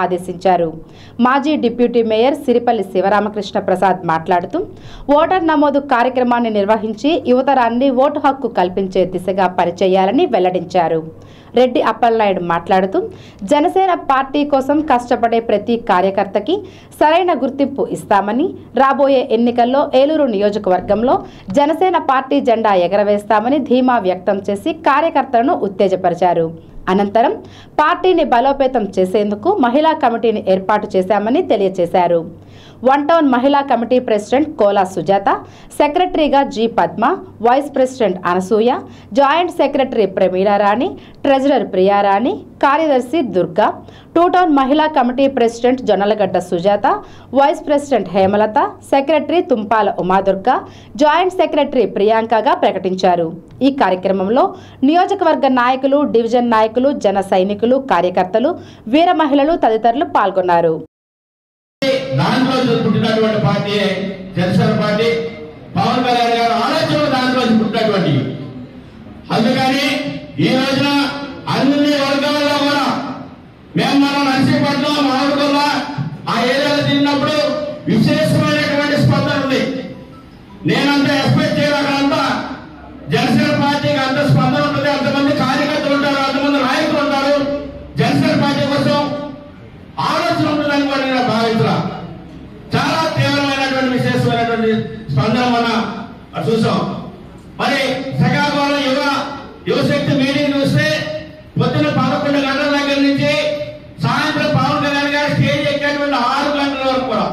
ఆదేశించారు మాజీ డిప్యూటీ మేయర్ సిరిపల్లి శివరామకృష్ణ ప్రసాద్ మాట్లాడుతూ ఓటర్ నమోదు కార్యక్రమాన్ని నిర్వహించి యువతరాన్ని ఓటు హక్కు కల్పించే దిశగా పనిచేయాలని వెల్లడించారు రెడ్డి అప్పలనాయుడు మాట్లాడుతూ జనసేన పార్టీ కోసం కష్టపడే ప్రతి కార్యకర్తకి సరైన గుర్తింపు ఇస్తామని రాబోయే ఎన్నికల్లో ఏలూరు నియోజకవర్గంలో జనసేన పార్టీ జెండా ఎగరవేస్తామని ధీమా వ్యక్తం చేసి కార్యకర్తలను ఉత్తేజపరిచారు అనంతరం పార్టీని బలోపేతం చేసేందుకు మహిళా కమిటీని ఏర్పాటు చేశామని తెలియజేశారు వన్ టౌన్ మహిళా కమిటీ ప్రెసిడెంట్ కోలా సుజాత సెక్రటరీగా G Padma vice president Anasuya joint secretary Pramilarani treasurer Priyarani కార్యదర్శి దుర్గా టూ టౌన్ మహిళా committee president Jonnalagadda Sujatha vice president Hemalatha secretary Tumpala Umadurga joint secretary ప్రియాంకగా ప్రకటించారు ఈ కార్యక్రమంలో నియోజకవర్గ నాయకులు డివిజన్ నాయకులు జన సైనికులు కార్యకర్తలు వీర మహిళలు తదితరులు పాల్గొన్నారు దాంట్లో పుట్టినటువంటి పార్టీ జనసేన పార్టీ పవన్ కళ్యాణ్ గారు ఆలోచన దాంట్లో పుట్టినటువంటి అందుకని ఈ రోజున అన్ని వర్గాల్లో కూడా మేము మనం నర్సీపట్నం మామిడికొల్ల ఆ ఏరియాలో తిరిగినప్పుడు విశేషమైనటువంటి స్పందన ఉంది నేనంతా ఎక్స్పెక్ట్ చేయను అక్కడంతా జనసేన పార్టీకి అంత స్పందన ఉంటుంది అంతమంది కార్యకర్తలు ఉంటారు అంతమంది నాయకులు ఉంటారు జనసేన పార్టీ కోసం ఆలోచన ఉంటుందని కూడా నేను భావించరా చాలా తీవ్రమైనటువంటి విశేషమైనటువంటి స్పందన మనం చూసాం మరి శ్రీకాకుళం యువ యువశక్తి మీటింగ్ చూస్తే పొద్దున్న పదకొండు గంటల దగ్గర నుంచి సాయంత్రం పవన్ కళ్యాణ్ గారు స్టేజ్ ఎక్కేటువంటి ఆరు గంటల వరకు కూడా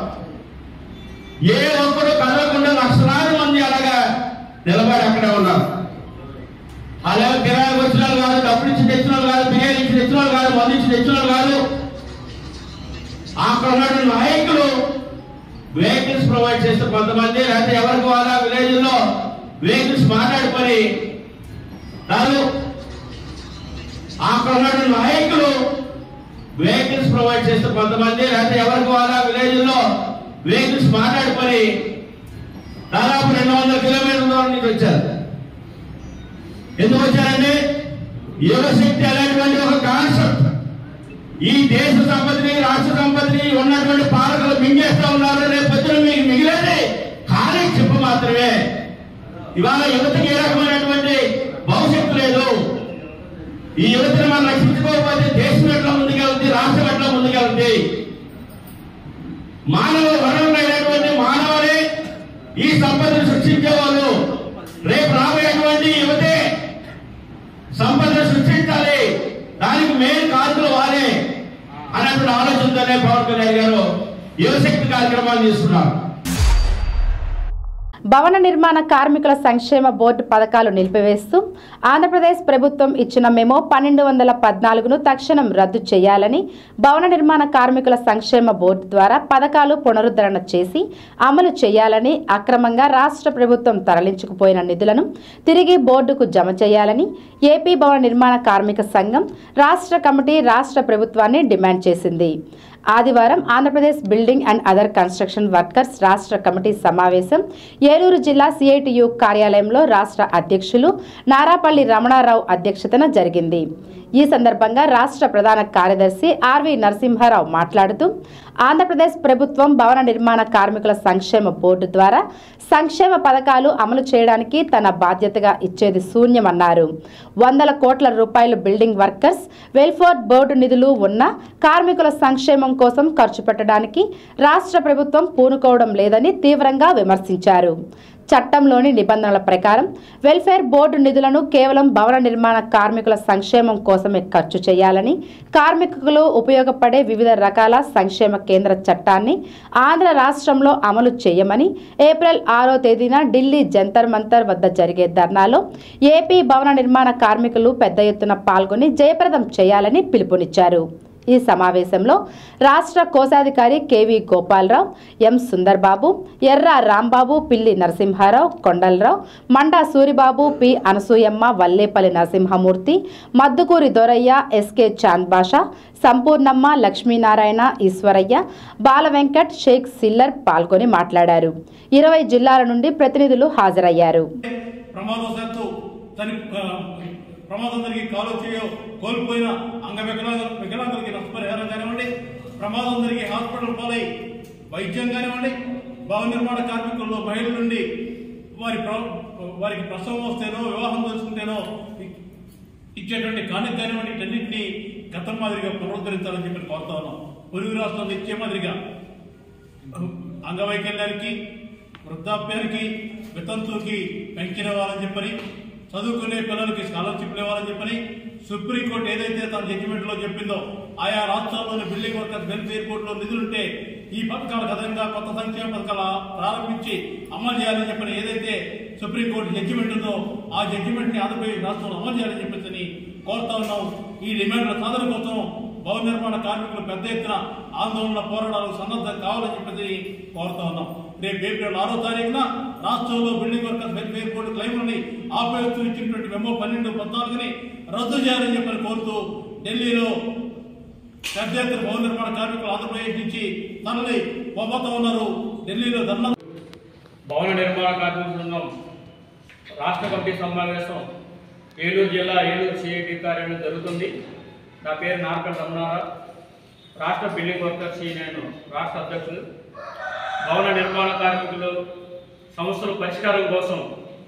ఏ ఒక్కడు కదలకుండా లక్షలాది మంది అలాగా నిలబడి అక్కడే ఉన్నారు అలాగే కిరాయి వచ్చిన వాళ్ళు కాదు డబ్బులు ఇచ్చి తెచ్చిన వాళ్ళు కాదు బిర్యానీ ఇచ్చి తెచ్చిన వాళ్ళు కాదు మంది ఇచ్చి తెచ్చిన వాళ్ళు కాదు అక్కడ ఉన్నటువంటి నాయకులు వెహికల్స్ ప్రొవైడ్ చేస్తే కొంతమంది లేకపోతే ఎవరికి వాళ్ళ విలేజ్ లో వెహికల్స్ మాట్లాడుకొని రాదు అక్కడ ఉన్నటువంటి నాయకులు వెహికల్స్ ప్రొవైడ్ చేస్తే కొంతమంది లేకపోతే ఎవరికి వాళ్ళ విలేజ్ లో వెహికల్స్ మాట్లాడుకొని దాదాపు రెండు వందల కిలోమీటర్ల దూరం నుంచి వచ్చారు ఎందుకు వచ్చారండి యువశక్తి అనేటువంటి ఒక కాన్సెప్ట్ ఈ దేశ సంపదని రాష్ట్ర సంపదని ఉన్నటువంటి పాలకులు మింగేస్తా ఉన్నారు రేపు పొద్దున మీకు మిగిలేది ఖాళీ చెప్పు మాత్రమే ఇవాళ యువతకి ఏ రకమైనటువంటి భవిష్యత్తు లేదు ఈ యువతని మనం రక్షించుకోకపోతే దేశం ఎట్లా ముందుకెళ్తుంది రాష్ట్రం ఎట్లా ముందుకెళ్తుంది మానవ వనరులైనటువంటి మానవులే ఈ సంపదను సృష్టించే వాళ్ళు రేపు రాబోయేటువంటి యువతే సంపదను సృష్టించాలి దానికి మెయిన్ కారకులు వారే అనేటువంటి ఆలోచనతోనే పవన్ కళ్యాణ్ గారు యువశక్తి కార్యక్రమాలు తీసుకున్నారు భవన నిర్మాణ కార్మికుల సంక్షేమ బోర్డు పథకాలు నిలిపివేస్తూ ఆంధ్రప్రదేశ్ ప్రభుత్వం ఇచ్చిన మెమో పన్నెండు వందల పద్నాలుగును తక్షణం రద్దు చేయాలని భవన నిర్మాణ కార్మికుల సంక్షేమ బోర్డు ద్వారా పథకాలు పునరుద్ధరణ చేసి అమలు చేయాలని అక్రమంగా రాష్ట్ర ప్రభుత్వం తరలించుకుపోయిన నిధులను తిరిగి బోర్డుకు జమ చేయాలని ఏపీ భవన నిర్మాణ కార్మిక సంఘం రాష్ట్ర కమిటీ రాష్ట్ర ప్రభుత్వాన్ని డిమాండ్ చేసింది ఆదివారం Andhra Pradesh building and other construction workers రాష్ట్ర కమిటీ సమావేశం ఏలూరు జిల్లా సిఐటియు కార్యాలయంలో రాష్ట్ర అధ్యక్షులు నారాపల్లి రమణారావు అధ్యక్షతన జరిగింది ఈ సందర్భంగా రాష్ట్ర ప్రధాన కార్యదర్శి ఆర్వి నరసింహారావు మాట్లాడుతూ ఆంధ్రప్రదేశ్ ప్రభుత్వం భవన నిర్మాణ కార్మికుల సంక్షేమ బోర్డు ద్వారా సంక్షేమ పథకాలు అమలు చేయడానికి తన బాధ్యతగా ఇచ్చేది శూన్యమన్నారు వందల కోట్ల రూపాయలు బిల్డింగ్ వర్కర్స్ వెల్ఫేర్ బోర్డు నిధులు ఉన్న కార్మికుల సంక్షేమం కోసం ఖర్చు పెట్టడానికి రాష్ట్ర ప్రభుత్వం పూనుకోవడం లేదని తీవ్రంగా విమర్శించారు చట్టంలోని నిబంధనల ప్రకారం వెల్ఫేర్ బోర్డు నిధులను కేవలం భవన నిర్మాణ కార్మికుల సంక్షేమం కోసమే ఖర్చు చేయాలని కార్మికులు ఉపయోగపడే వివిధ రకాల సంక్షేమ కేంద్ర చట్టాన్ని ఆంధ్ర రాష్ట్రంలో అమలు చేయమని ఏప్రిల్ ఆరో తేదీన ఢిల్లీ జంతర్ మంతర్ వద్ద జరిగే ధర్నాలో ఏపీ భవన నిర్మాణ కార్మికులు పెద్ద ఎత్తున పాల్గొని జయప్రదం చేయాలని పిలుపునిచ్చారు ఈ సమావేశంలో రాష్ట్ర కోశాధికారి కెవి గోపాలరావు ఎం సుందర్బాబు ఎర్ర రాంబాబు పిల్లి నరసింహారావు కొండలరావు మండా సూరిబాబు పి అనసూయమ్మ వల్లేపల్లి నరసింహమూర్తి మద్దుకూరి దొరయ్య ఎస్కే చాంద్ బాషా సంపూర్ణమ్మ లక్ష్మీనారాయణ ఈశ్వరయ్య బాల వెంకట్ షేక్ సిల్లర్ పాల్గొని మాట్లాడారు ఇరవై జిల్లాల నుండి ప్రతినిధులు హాజరయ్యారు ప్రమాదవశాత్తు చని ఆ, ప్రమాదం జరిగి కాలు చేయో కోల్పోయిన అంగ వికలాంగ వికలాంగులకి నష్టపరిహారం కానివ్వండి ప్రమాదం జరిగి హాస్పిటల్ పాలై వైద్యం కానివ్వండి భవన నిర్మాణ కార్మికుల్లో మహిళల నుండి వారి ప్ర- వారికి ప్రసవం వస్తేనో వివాహం చేసుకుంటేనో ఇ- ఇచ్చేటువంటి కానుక కానివ్వండి వీటన్నింటినీ గతం మాదిరిగా పునరుద్ధరించాలని చెప్పి కోరుతా ఉన్నాం పొరుగు రాష్ట్రాలు ఇచ్చే మాదిరిగా అంగవైకల్యానికి వృద్ధాప్యానికి వితంతువుకి పెంచిన ఇవ్వాలని చెప్పని చదువుకునే పిల్లలకి స్కాలర్షిప్లు ఇవ్వాలని చెప్పని సుప్రీంకోర్టు ఏదైతే తన జడ్జిమెంట్ లో చెప్పిందో ఆయా రాష్ట్రాల్లోని బిల్డింగ్ వర్కర్స్ వెల్ఫేర్ బోర్డులో నిధులుంటే ఈ పథకాలకు అదనంగా కొత్త సంక్షేమ పథకాలు ప్రారంభించి అమలు చేయాలని చెప్పని ఏదైతే సుప్రీంకోర్టు జడ్జిమెంట్ ఉందో ఆ జడ్జిమెంట్ ని ఆంధ్రప్రదేశ్ రాష్ట్రంలో అమలు చేయాలని చెప్పేసి కోరుతా ఉన్నాం ఈ డిమాండ్ల సాధన కోసం భవన నిర్మాణ కార్మికులు పెద్ద ఎత్తున ఆందోళన పోరాటాలు సన్నద్ధం కావాలని చెప్పేసి కోరుతా ఉన్నాం రేపు ఏప్రిల్ ఆరో తారీఖున రాష్ట్రంలో బిల్డింగ్ వర్కర్స్ వెల్ఫేర్ బోర్డు క్లైమ్లని ఆపేస్తూ ఇచ్చినటువంటి మెమో పన్నెండు పద్నాలుగుని రద్దు చేయాలని చెప్పని కోరుతూ ఢిల్లీలో పెద్ద ఎత్తున భవన నిర్మాణ కార్మికులు ఆంధ్రప్రదేశ్ నుంచి తరలి పోబోతా ఉన్నారు ఢిల్లీలో ధర్నా భవన నిర్మాణ కార్మిక బృందం రాష్ట్ర కమిటీ సమావేశం ఏలూరు జిల్లా ఏలూరు సిఐటి కార్యాలయం జరుగుతుంది నా పేరు నార్కల్ రమణారావు రాష్ట్ర బిల్డింగ్ వర్కర్స్ నేను రాష్ట్ర అధ్యక్షులు భవన నిర్మాణ కార్మికులు సమస్యల పరిష్కారం కోసం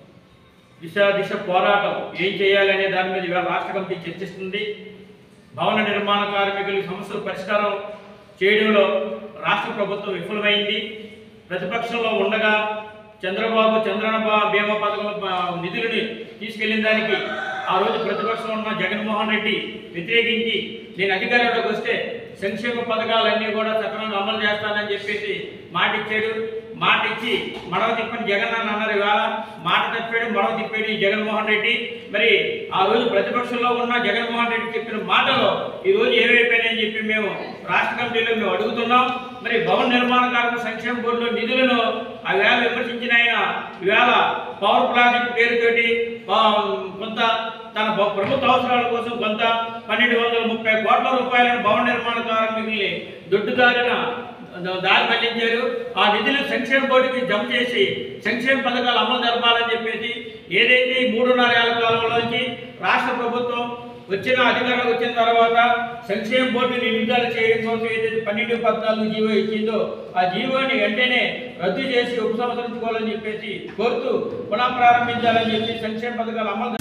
దిశ దిశ పోరాటం ఏం చేయాలనే దాని మీద ఇవాళ రాష్ట్ర కమిటీ చర్చిస్తుంది భవన నిర్మాణ కార్మికుల సమస్యల పరిష్కారం చేయడంలో రాష్ట్ర ప్రభుత్వం విఫలమైంది ప్రతిపక్షంలో ఉండగా చంద్రబాబు చంద్రనబా బీమా పథకం ఆ, నిధులని తీసుకెళ్లిన దానికి ఆ రోజు ప్రతిపక్షంలో ఉన్న జగన్మోహన్ రెడ్డి వ్యతిరేకించి నేను అధికారంలోకి వస్తే సంక్షేమ పథకాలన్నీ కూడా సక్రమంగా అమలు చేస్తానని చెప్పేసి మాట ఇచ్చాడు మాట ఇచ్చి మడవ తిప్పని జగన్ అని అన్నారు ఇవాళ మాట తప్పాడు మడవ తిప్పాడు ఈ జగన్మోహన్ రెడ్డి మరి ఆ రోజు ప్రతిపక్షంలో ఉన్న జగన్మోహన్ రెడ్డి చెప్పిన మాటలు ఈ రోజు ఏమైపోయినాయని చెప్పి మేము రాష్ట్ర కమిటీలో మేము అడుగుతున్నాం మరి భవన నిర్మాణ కార్మిక సంక్షేమ బోర్డులో నిధులను ఆ వేళ విమర్శించిన ఆయన ఈవేళ పవర్ ప్రాజెక్ట్ పేరుతోటి ఆ, కొంత తన బ- ప్రభుత్వ అవసరాల కోసం కొంత పన్నెండు వందల ముప్పై కోట్ల రూపాయలను భవన నిర్మాణ కార్మికుల్ని దొడ్డుదారిన దారి మళ్లించారు ఆ నిధులు సంక్షేమ బోర్డుకి జమ చేసి సంక్షేమ పథకాలు అమలు జరపాలని చెప్పేసి ఏదైతే ఈ మూడున్నర ఏళ్ల కాలంలోంచి రాష్ట్ర ప్రభుత్వం వచ్చిన అధికారం వచ్చిన తర్వాత సంక్షేమ బోర్డుని విడుదల చేయడం కోసం ఏదైతే పన్నెండు పద్నాలుగు జీవో ఇచ్చిందో ఆ జీవోని వెంటనే రద్దు చేసి ఉపసంహరించుకోవాలని చెప్పేసి కోరుతూ పునః ప్రారంభించాలని చెప్పి సంక్షేమ పథకాలు అమలు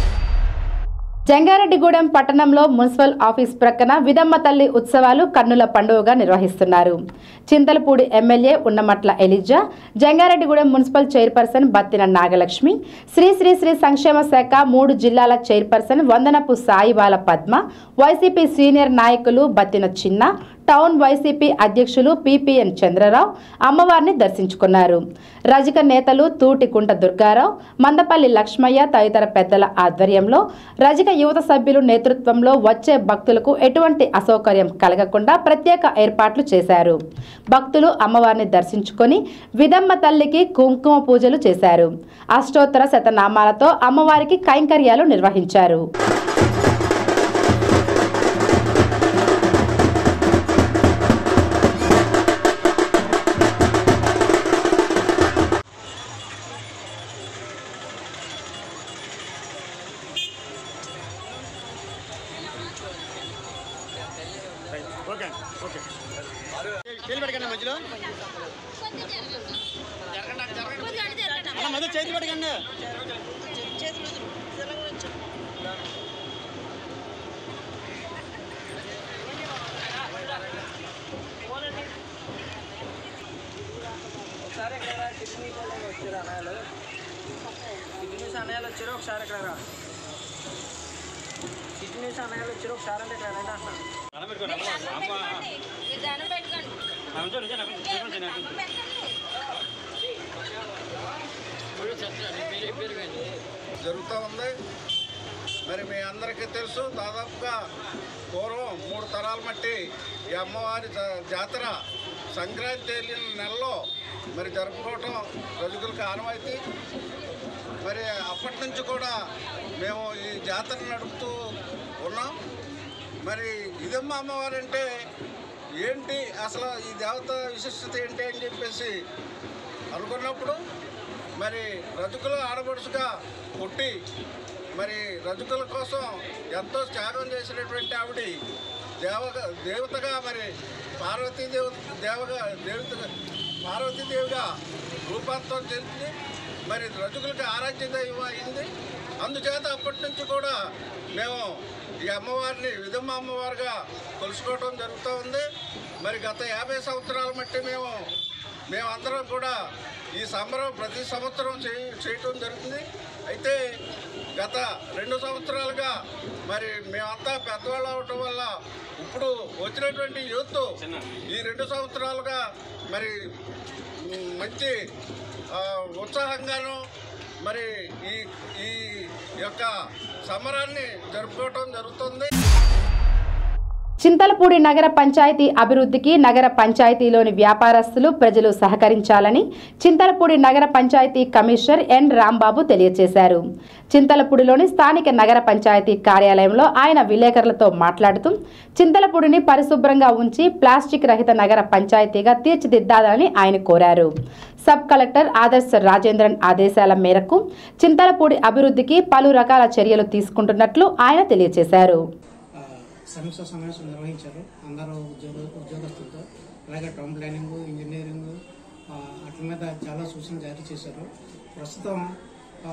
జంగారెడ్డిగూడెం పట్టణంలో మున్సిపల్ ఆఫీస్ ప్రక్కన విదమ్మ తల్లి ఉత్సవాలు కన్నుల పండుగగా నిర్వహిస్తున్నారు Chintalapudi MLA Unnamatla Eliza Jangareddygudem municipal chairperson Battina Nagalakshmi Shri Shri Shri సంక్షేమ శాఖ మూడు జిల్లాల chairperson Vandanapu Saibala Padma YCP senior నాయకులు బత్తిన చిన్న టౌన్ వైసీపీ అధ్యక్షులు పిపిఎన్ చంద్రరావు అమ్మవారిని దర్శించుకున్నారు రజక నేతలు తూటికుంట దుర్గారావు మందపల్లి లక్ష్మయ్య తదితర పెద్దల ఆధ్వర్యంలో రజక యువత సభ్యులు నేతృత్వంలో వచ్చే భక్తులకు ఎటువంటి అసౌకర్యం కలగకుండా ప్రత్యేక ఏర్పాట్లు చేశారు భక్తులు అమ్మవారిని దర్శించుకొని విదమ్మ తల్లికి కుంకుమ పూజలు చేశారు అష్టోత్తర శతనామాలతో అమ్మవారికి కైంకర్యాలు నిర్వహించారు ఓకే ఓకే చేతులు పెట్టకండి మధ్యలో అన్న మధ్య చేతులు పెట్టకండి ఒకసారి ఎక్కడ కిడ్నీ వాళ్ళు వచ్చారు అన్నయ్యలు కిడ్నీస్ అన్నయ్యలు వచ్చారు ఒకసారి ఎక్కడ రా కిడ్నీస్ అన్నయ్యలు వచ్చారు ఒకసారి అంటే ఇక్కడ రండి అంటున్నాను జరుగుతూ ఉంది మరి మీ అందరికీ తెలుసు దాదాపుగా పూర్వం మూడు తరాల మట్టి ఈ అమ్మవారి జా- జాతర సంక్రాంతి వెళ్ళిన నెలలో మరి జరుపుకోవటం రజుకులకు ఆనవాయితీ మరి అప్పటి నుంచి కూడా మేము ఈ జాతర నడుపుతూ ఉన్నాం మరి ఇదమ్మ అమ్మవారు అంటే ఏంటి అసలు ఈ దేవత విశిష్టత ఏంటి అని చెప్పేసి అనుకున్నప్పుడు మరి రజకులు ఆడపడుచుగా పుట్టి మరి రజకుల కోసం ఎంతో త్యాగం చేసినటువంటి ఆవిడ దేవగా దేవతగా మరి పార్వతీ దేవ దేవగా దేవతగా పార్వతీదేవిగా రూపాంతరం చెంది మరి రజకులకి ఆరాధ్య దైవం అయింది అందుచేత అప్పటి నుంచి కూడా మేము ఈ అమ్మవారిని విధమ్మ అమ్మవారుగా కొలుసుకోవడం జరుగుతూ ఉంది మరి గత యాభై సంవత్సరాల మట్టి మేము మేమందరం కూడా ఈ సంబరం ప్రతి సంవత్సరం చేయ చేయటం జరుగుతుంది అయితే గత రెండు సంవత్సరాలుగా మరి మేమంతా పెద్దవాళ్ళు అవటం వల్ల ఇప్పుడు వచ్చినటువంటి యూత్ ఈ రెండు సంవత్సరాలుగా మరి మ్, మంచి ఆ, ఉత్సాహంగాను మరి ఈ ఈ యొక్క సమరాన్ని జరుపుకోవటం జరుగుతుంది చింతలపూడి నగర పంచాయతీ అభివృద్ధికి నగర పంచాయతీలోని వ్యాపారస్తులు ప్రజలు సహకరించాలని చింతలపూడి నగర పంచాయతీ కమిషనర్ ఎన్ రాంబాబు తెలియజేశారు చింతలపూడిలోని స్థానిక నగర పంచాయతీ కార్యాలయంలో ఆయన విలేకరులతో మాట్లాడుతూ చింతలపూడిని పరిశుభ్రంగా ఉంచి ప్లాస్టిక్ రహిత నగర పంచాయతీగా తీర్చిదిద్దాలని ఆయన కోరారు సబ్ కలెక్టర్ ఆదర్శ రాజేంద్రన్ ఆదేశాల మేరకు చింతలపూడి అభివృద్ధికి పలు రకాల చర్యలు తీసుకుంటున్నట్లు ఆయన తెలియజేశారు సమీక్ష సమావేశం నిర్వహించారు అందరూ ఉద్యోగ ఉద్యోగస్తులతో అలాగే టౌన్ ప్లానింగ్ ఇంజనీరింగ్ ఆ, వాటి మీద చాలా సూచనలు జారీ చేశారు ప్రస్తుతం ఆ,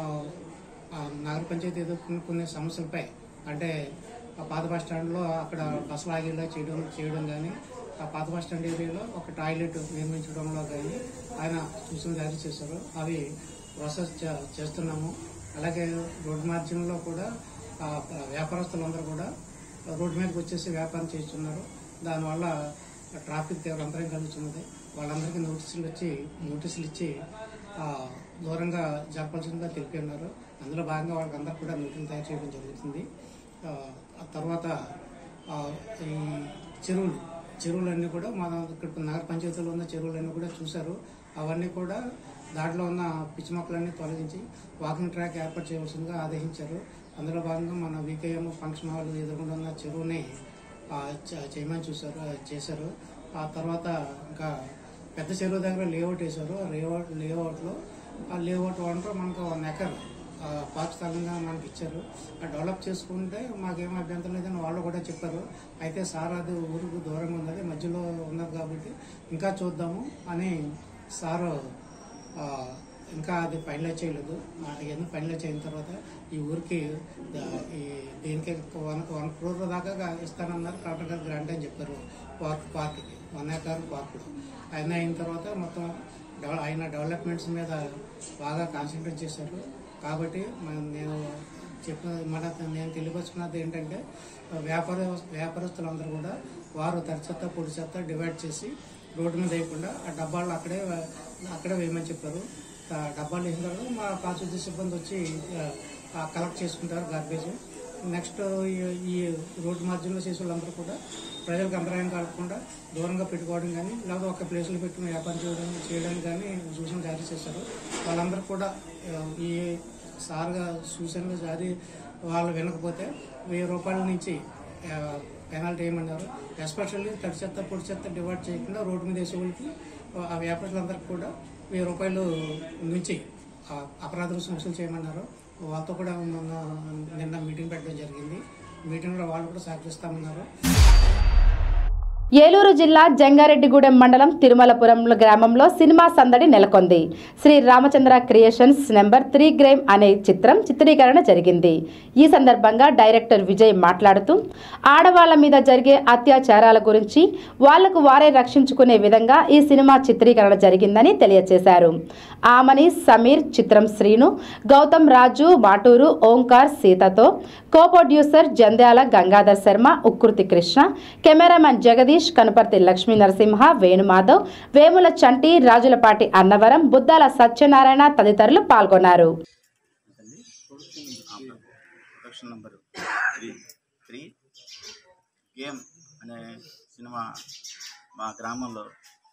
ఆ, నగర పంచాయతీ ఎదుర్కొన్న కొన్ని సమస్యలపై అంటే ఆ పాత బస్ స్టాండ్లో అక్కడ బస్సులు ఆగేలా చేయడం చేయడం కానీ ఆ పాత బస్ స్టాండ్ ఏరియాలో ఒక టాయిలెట్ నిర్మించడంలో కానీ ఆయన సూచనలు జారీ చేశారు అవి ప్రాసెస్ చే- చేస్తున్నాము అలాగే రోడ్ మార్జిన్లో కూడా ఆ, వ్యాపారస్తులందరూ కూడా రోడ్డు మీదకి వచ్చేసి వ్యాపారం చేస్తున్నారు దానివల్ల ట్రాఫిక్ తీవ్ర అంతరం కలుగుతున్నది వాళ్ళందరికీ నోటీసులు వచ్చి నోటీసులు ఇచ్చి ఆ, దూరంగా జరపాల్సిందిగా తెలిపి ఉన్నారు అందులో భాగంగా వాళ్ళకందరూ కూడా నోటీసులు తయారు చేయడం జరుగుతుంది ఆ, ఆ తర్వాత ఆ, ఈ చెరువులు చెరువులన్నీ కూడా మన ఇక్కడ నగర పంచాయతీలో ఉన్న చెరువులన్నీ కూడా చూశారు అవన్నీ కూడా దాంట్లో ఉన్న పిచ్చి మొక్కలన్నీ తొలగించి వాకింగ్ ట్రాక్ ఏర్పాటు చేయవలసిందిగా ఆదేశించారు అందులో భాగంగా మన వీకేఎం ఫంక్షన్ హాల్ ఎదురుకుండా ఉన్న చెరువుని ఆ, చ- చేయమని చూశారు ఆ, చేశారు ఆ తర్వాత ఇంకా పెద్ద చెరువు దగ్గర లేఅవుట్ వేశారు ఆ లేఅవుట్ లేఅవుట్లో ఆ లేఅవుట్ ఓనర్ మనకు వన్ ఎకర్ పార్క్ స్థలంగా మనకి ఇచ్చారు ఆ డెవలప్ చేసుకుంటే మాకేం అభ్యంతరం లేదని వాళ్ళు కూడా చెప్పారు అయితే సార్ అది ఊరికి దూరంగా ఉన్నది మధ్యలో ఉన్నది కాబట్టి ఇంకా చూద్దాము అని సారు ఆ, ఇంకా అది ఫైనలైజ్ చేయలేదు అవన్నీ ఫైనలైజ్ అయిన తర్వాత ఈ ఊరికి ద- ఈ దీనికి వన్ వన్ క్రోర్ దాకా ఇస్తానన్నారు కలెక్టర్ గారు గ్రాంట్ అని చెప్పారు పార్క్ పార్క్కి వన్ ఏకర్ పార్కులు అయినా అయిన తర్వాత మొత్తం డెవ- ఆయన డెవలప్మెంట్స్ మీద బాగా కాన్సన్ట్రేట్ చేశారు కాబట్టి మన- నేను చెప్పిన మన నేను తెలియపరుచుకున్నది ఏంటంటే వ్యాపార వ్యాపారస్తులందరూ కూడా వారు తడి చెత్త పొడి చెత్త డివైడ్ చేసి రోడ్డు మీద వేయకుండా ఆ డబ్బాలు అక్కడే అక్కడే వేయమని చెప్పారు ఆ డబ్బాలు వేసిన తర్వాత మా పారిశుద్ధ్య సిబ్బంది వచ్చి ఆ, కలెక్ట్ చేసుకుంటారు గార్బేజ్ నెక్స్ట్ ఈ- ఈ రోడ్డు మార్జిన్లో చేసే వాళ్ళందరూ కూడా ప్రజలకు అంతరాయం కలగకుండా దూరంగా పెట్టుకోవడం కానీ లేదా ఒక ప్లేస్లో పెట్టుకుని వ్యాపారం చేయడం చేయడానికి కానీ సూచనలు జారీ చేశారు వాళ్ళందరూ కూడా ఆ, ఈ సార్గా సూచనలు జారీ వాళ్ళు వినకపోతే వెయ్యి రూపాయల నుంచి ఆ, పెనాల్టీ ఏమన్నారు ఎస్పెషల్లీ తడి చెత్త పొడి చెత్త డివైడ్ చేయకుండా రోడ్డు మీద వేసే వాళ్ళకి ఆ వ్యాపారులందరికీ కూడా వెయ్యి రూపాయలు నుంచి ఆ, అపరాధ రుసుములు చేయమన్నారు వాళ్ళతో కూడా మొన్న నిన్న మీటింగ్ పెట్టడం జరిగింది మీటింగ్లో వాళ్ళు కూడా సహకరిస్తామన్నారు ఏలూరు జిల్లా జంగారెడ్డిగూడెం మండలం తిరుమలపురం గ్రామంలో సినిమా సందడి నెలకొంది Shri Ramachandra creations number three game అనే చిత్రం చిత్రీకరణ జరిగింది ఈ సందర్భంగా డైరెక్టర్ విజయ్ మాట్లాడుతూ ఆడవాళ్ల మీద జరిగే అత్యాచారాల గురించి వాళ్లకు వారే రక్షించుకునే విధంగా ఈ సినిమా చిత్రీకరణ జరిగిందని తెలియజేశారు ఆమని సమీర్ చిత్రం శ్రీను గౌతమ్ రాజు మాటూరు ఓంకార్ సీతతో co producer Jandhyala Gangadhar Sharma Ukkurthi Krishna cameraman Jagadish Kanuparthi Lakshmi Narasimha Venumadhav Vemula Chanti Rajulapati Annavaram Buddala Satyanarayana తదితరులు పాల్గొన్నారు production number three three game అనే సినిమా మా గ్రామంలో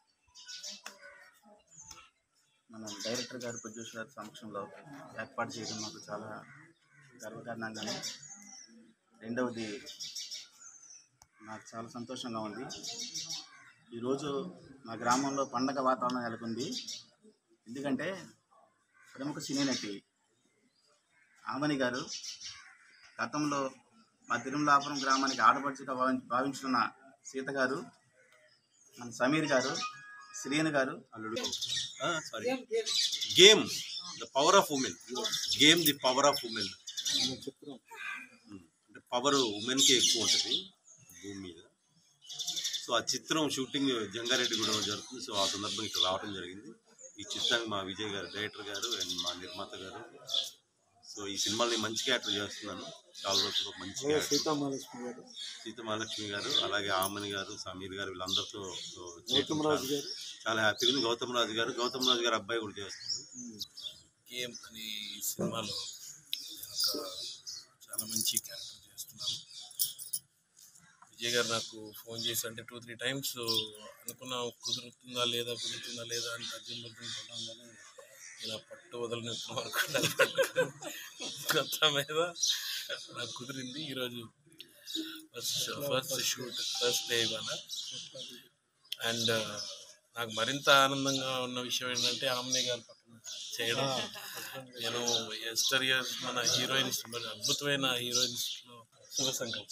మన డైరెక్టర్ గారు ప్రొడ్యూసర్ గారి సమక్షంలో ఏర్పాటు చేయడం మాకు చాలా గర్వకారణంగానే రెండవది నాకు చాలా సంతోషంగా ఉంది ఈరోజు మా గ్రామంలో పండగ వాతావరణం నెలకొంది ఎందుకంటే ప్రముఖ సినీ నటి ఆమని గారు గతంలో మా తిరుమలాపురం గ్రామానికి ఆడపడుచుగా భావించి భావించుతున్న సీత గారు మన సమీర్ గారు శ్రీను గారు అల్లుడు sorry game the power of women game the power of women అంటే పవర్ ఉమెన్కి ఎక్కువ ఉంటుంది భూమి మీద సో ఆ చిత్రం షూటింగ్ జంగారెడ్డిగూడెంలో జరుగుతుంది సో ఆ సందర్భంగా ఇక్కడ రావడం జరిగింది ఈ చిత్రానికి మా విజయ్ గారు డైరెక్టర్ గారు అండ్ మా నిర్మాత గారు సో ఈ సినిమాని మంచి క్యారెక్టర్ చేస్తున్నాను చాలా రోజులు మంచి character. సీతామహాలక్ష్మి గారు సీతమహాలక్ష్మి గారు అలాగే ఆమని గారు సమీర్ గారు వీళ్ళందరితో సో చేయటం గౌతమ్ రాజు చాలా- గారు. చాలా హ్యాపీగా ఉంది గౌతమ్ రాజు గారు గౌతమ్ రాజు గారు అబ్బాయి కూడా చేస్తున్నారు గేమ్ అనే ఈ సినిమాలో నేను ఒక చాలా మంచి క్యారెక్టర్ చేస్తున్నాను విజయ్ గారు నాకు ఫోన్ చేసి అంటే టూ త్రీ టైమ్స్ అనుకున్నా కుదురుతుందా లేదా కుదురుతుందా లేదా అని అర్జున్ బర్జున్ కొన్నాను నేను ఆ పట్టు వదలని వరకు నిలబడ్డాను. మొత్తం మీద నాకు కుదిరింది ఈరోజు first first shoot first day ఇవాళ అండ్ నాకు మరింత ఆనందంగా ఉన్న విషయం ఏంటంటే ఆమ్నే గారి పక్కన చేయడం నేను ఎస్టర్ ఇయర్ మన హీరోయిన్స్ మరి అద్భుతమైన హీరోయిన్స్ లో శుభ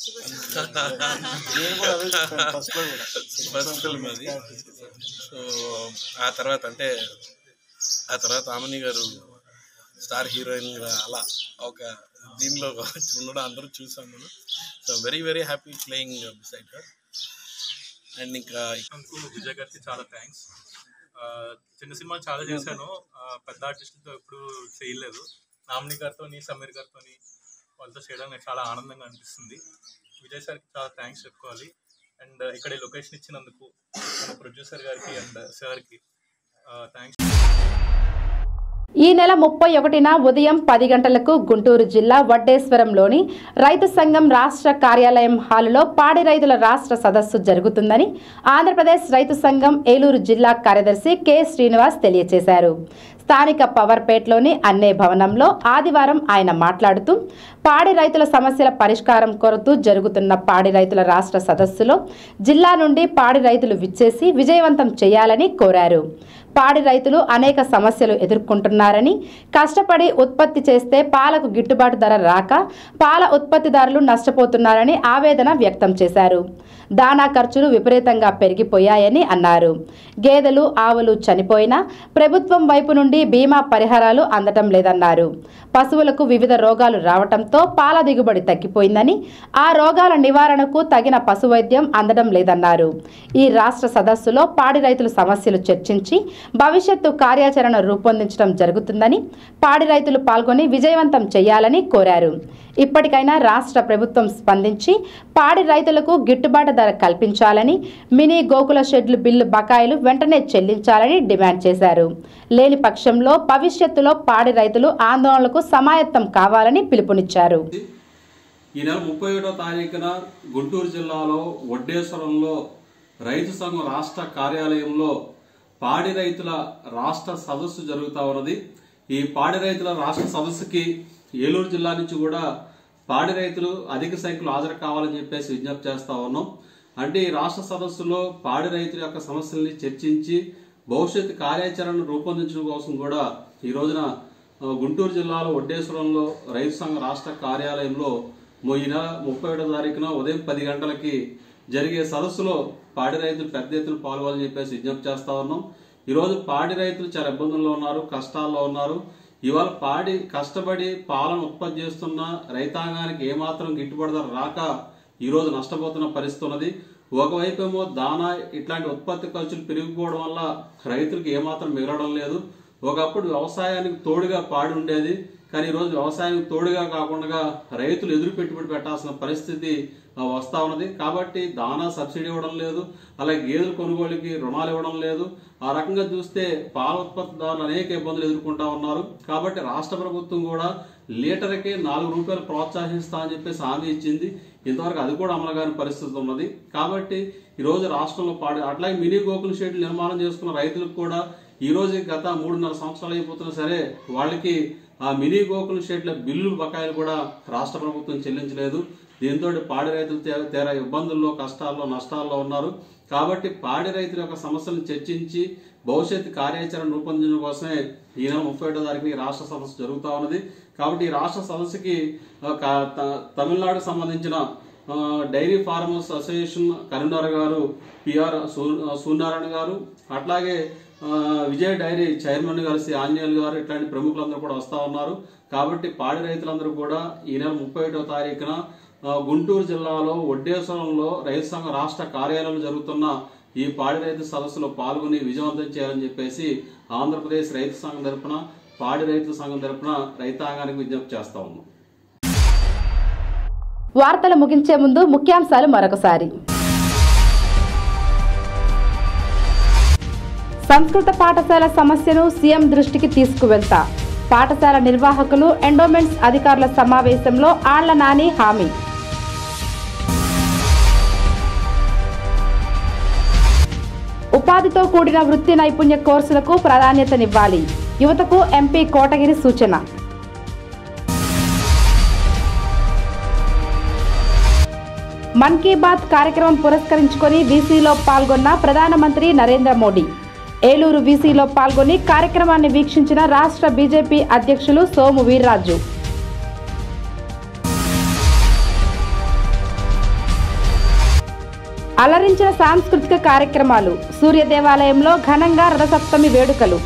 నేను కూడా అదే చెప్పాను, first లో కూడా. ఫస్ట్ ఫిల్మ్ అది సో ఆ తర్వాత అంటే ఆ తర్వాత ఆమని గారు స్టార్ హీరోయిన్ గా అలా ఒక దీనిలో ఉండడం అందరూ చూసాం మనం so very very happy playing beside her and ఇంకా అంకు విజయ్ గారికి చాలా థ్యాంక్స్ చిన్న సినిమా చాలా చేశాను ఆ, పెద్ద ఆర్టిస్టులతో ఎప్పుడు చేయలేదు నామిని గారితో సమీర్ గారితో వాళ్ళతో చేయడం నాకు చాలా ఆనందంగా అనిపిస్తుంది విజయ్ సార్కి చాలా థ్యాంక్స్ చెప్పుకోవాలి అండ్ ఇక్కడ ఈ లొకేషన్ ఇచ్చినందుకు మన ప్రొడ్యూసర్ గారికి అండ్ సార్కి థ్యాంక్స్ ఈ నెల ముప్పై ఒకటిన ఉదయం పది గంటలకు గుంటూరు జిల్లా వడ్డేశ్వరంలోని రైతు సంఘం రాష్ట్ర కార్యాలయం హాలులో పాడి రైతుల రాష్ట్ర సదస్సు జరుగుతుందని ఆంధ్రప్రదేశ్ రైతు సంఘం ఏలూరు జిల్లా కార్యదర్శి కె శ్రీనివాస్ తెలియజేశారు స్థానిక పవర్పేట్లోని అన్నే భవనంలో ఆదివారం ఆయన మాట్లాడుతూ పాడి రైతుల సమస్యల పరిష్కారం కొరతూ జరుగుతున్న పాడి రైతుల రాష్ట్ర సదస్సులో జిల్లా నుండి పాడి రైతులు విచ్చేసి విజయవంతం చేయాలని కోరారు పాడి రైతులు అనేక సమస్యలు ఎదుర్కొంటున్నారని కష్టపడి ఉత్పత్తి చేస్తే పాలకు గిట్టుబాటు ధర రాక పాల ఉత్పత్తిదారులు నష్టపోతున్నారని ఆవేదన వ్యక్తం చేశారు దానా ఖర్చులు విపరీతంగా పెరిగిపోయాయని అన్నారు గేదెలు ఆవులు చనిపోయినా ప్రభుత్వం వైపు నుండి బీమా పరిహారాలు అందటం లేదన్నారు పశువులకు వివిధ రోగాలు రావటంతో పాల దిగుబడి తగ్గిపోయిందని ఆ రోగాల నివారణకు తగిన పశు వైద్యం అందడం లేదన్నారు ఈ రాష్ట్ర సదస్సులో పాడి రైతుల సమస్యలు చర్చించి భవిష్యత్తు కార్యాచరణ రూపొందించడం జరుగుతుందని పాడి రైతులు పాల్గొని విజయవంతం చేయాలని కోరారు ఇప్పటికైనా రాష్ట్ర ప్రభుత్వం స్పందించి పాడి రైతులకు గిట్టుబాటు ధర కల్పించాలని మినీ గోకుల షెడ్లు బిల్లు బకాయిలు వెంటనే చెల్లించాలని డిమాండ్ చేశారు లేని పక్షంలో భవిష్యత్తులో పాడి రైతులు ఆందోళనలకు సమాయత్తం కావాలని పిలుపునిచ్చారు ఈ నెల ముప్పై ఒకటో తారీఖున గుంటూరు జిల్లాలో వడ్డేశ్వరంలో రైతు సంఘం రాష్ట్ర కార్యాలయంలో పాడి రైతుల రాష్ట్ర సదస్సు జరుగుతా ఉన్నది ఈ పాడి రైతుల రాష్ట్ర సదస్సుకి ఏలూరు జిల్లా నుంచి కూడా పాడి రైతులు అధిక సంఖ్యలో హాజరు కావాలని చెప్పేసి విజ్ఞప్తి చేస్తా ఉన్నాం అంటే ఈ రాష్ట్ర సదస్సులో పాడి రైతుల యొక్క సమస్యల్ని చర్చించి భవిష్యత్ కార్యాచరణ రూపొందించడం కోసం కూడా ఈ రోజున ఆ, గుంటూరు జిల్లాలో వడ్డేశ్వరంలో రైతు సంఘ రాష్ట్ర కార్యాలయంలో మొ- ఈ నెల ముప్పై ఒకటో తారీఖున ఉదయం పది గంటలకి జరిగే సదస్సులో పాడి రైతులు పెద్ద ఎత్తున పాల్గొని చెప్పేసి విజ్ఞప్తి చేస్తా ఉన్నాం ఈరోజు పాడి రైతులు చాలా ఇబ్బందుల్లో ఉన్నారు కష్టాల్లో ఉన్నారు ఇవాళ పాడి కష్టపడి పాలను ఉత్పత్తి చేస్తున్న రైతాంగానికి ఏమాత్రం గిట్టుబడి ధర రాక ఈరోజు నష్టపోతున్న పరిస్థితి ఉన్నది ఒకవైపు ఏమో దానా ఇట్లాంటి ఉత్పత్తి ఖర్చులు పెరిగిపోవడం వల్ల రైతులకు ఏమాత్రం మిగలడం లేదు ఒకప్పుడు వ్యవసాయానికి తోడుగా పాడి ఉండేది కానీ ఈరోజు వ్యవసాయానికి తోడుగా కాకుండా రైతులు ఎదురు పెట్టుబడి పెట్టాల్సిన పరిస్థితి ఆ, వస్తా ఉన్నది కాబట్టి దానా సబ్సిడీ ఇవ్వడం లేదు అలాగే గేదెల కొనుగోలుకి రుణాలు ఇవ్వడం లేదు ఆ రకంగా చూస్తే పాల ఉత్పత్తిదారులు అనేక ఇబ్బందులు ఎదుర్కొంటా ఉన్నారు కాబట్టి రాష్ట్ర ప్రభుత్వం కూడా లీటర్కి నాలుగు రూపాయలు ప్రోత్సహిస్తా అని చెప్పేసి హామీ ఇచ్చింది ఇంతవరకు అది కూడా అమలు కాని పరిస్థితి ఉన్నది కాబట్టి ఈ రోజు రాష్ట్రంలో పాడి అట్లాగే మినీ గోకుల షెడ్లు నిర్మాణం చేసుకున్న రైతులకు కూడా ఈ రోజు గత మూడున్నర సంవత్సరాలు అయిపోతున్నా సరే వాళ్ళకి ఆ మినీ గోకుల షెడ్ల బిల్లు బకాయిలు కూడా రాష్ట్ర ప్రభుత్వం చెల్లించలేదు దీంతో పాడి రైతులు తే- తీరా ఇబ్బందుల్లో కష్టాల్లో నష్టాల్లో ఉన్నారు కాబట్టి పాడి రైతుల యొక్క సమస్యలను చర్చించి భవిష్యత్ కార్యాచరణ రూపొందించడం కోసమే ఈ నెల ముప్పై ఒకటో తారీఖున ఈ రాష్ట్ర సదస్సు జరుగుతూ ఉన్నది కాబట్టి ఈ రాష్ట్ర సదస్సుకి ఆ, క- త- తమిళనాడుకు సంబంధించిన ఆ, డైరీ ఫార్మర్స్ అసోసియేషన్ కరీంనగర్ గారు పిఆర్ సూ- సూర్యనారాయణ గారు అట్లాగే ఆ, విజయ్ డైరీ చైర్మన్ గారు శ్రీ ఆంజనేయులు గారు ఇట్లాంటి ప్రముఖులందరూ కూడా వస్తా ఉన్నారు కాబట్టి పాడి రైతులందరూ కూడా ఈ నెల ముప్పై ఒకటో తారీఖున ఆ, గుంటూరు జిల్లాలో వడ్డేశ్వరంలో రైతు సంఘ రాష్ట్ర కార్యాలయంలో జరుగుతున్న ఈ పాడి రైతు సదస్సులో పాల్గొని విజయవంతం చేయాలని చెప్పేసి ఆంధ్రప్రదేశ్ రైతు సంఘం తరపున పాడి రైతు సంఘం తరపున రైతాంగానికి విజ్ఞప్తి చేస్తా ఉన్నాం వార్తలు ముగించే ముందు ముఖ్యాంశాలు మరొకసారి సంస్కృత పాఠశాల సమస్యను సీఎం దృష్టికి తీసుకువెళ్తా పాఠశాల నిర్వాహకులు ఎండోమెంట్స్ అధికారుల సమావేశంలో ఆళ్ల నాని హామీ ఉపాధితో కూడిన వృత్తి నైపుణ్య కోర్సులకు ప్రాధాన్యతనివ్వాలి యువతకు ఎంపీ కోటగిరి సూచన మన్ కీ బాత్ కార్యక్రమం పురస్కరించుకొని వీసీలో పాల్గొన్న ప్రధానమంత్రి నరేంద్ర మోడీ ఏలూరు వీసీలో పాల్గొని కార్యక్రమాన్ని వీక్షించిన రాష్ట్ర బీజేపీ అధ్యక్షులు సోము వీర్రాజు అలరించిన సాంస్కృతిక కార్యక్రమాలు సూర్య దేవాలయంలో ఘనంగా రథసప్తమి వేడుకలు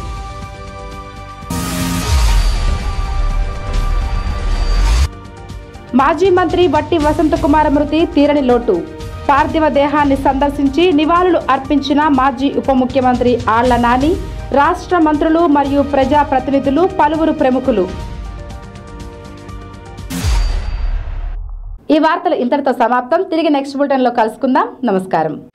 మాజీ మంత్రి వట్టి వసంతకుమార మృతి తీరని లోటు పార్థివ దేహాన్ని సందర్శించి నివాళులు అర్పించిన మాజీ ఉప ముఖ్యమంత్రి ఆళ్ల నాని రాష్ట్ర మంత్రులు మరియు ప్రజా ప్రతినిధులు పలువురు ప్రముఖులు ఈ వార్తలు ఇంతటితో సమాప్తం తిరిగి నెక్స్ట్ బులెటిన్లో కలుసుకుందాం నమస్కారం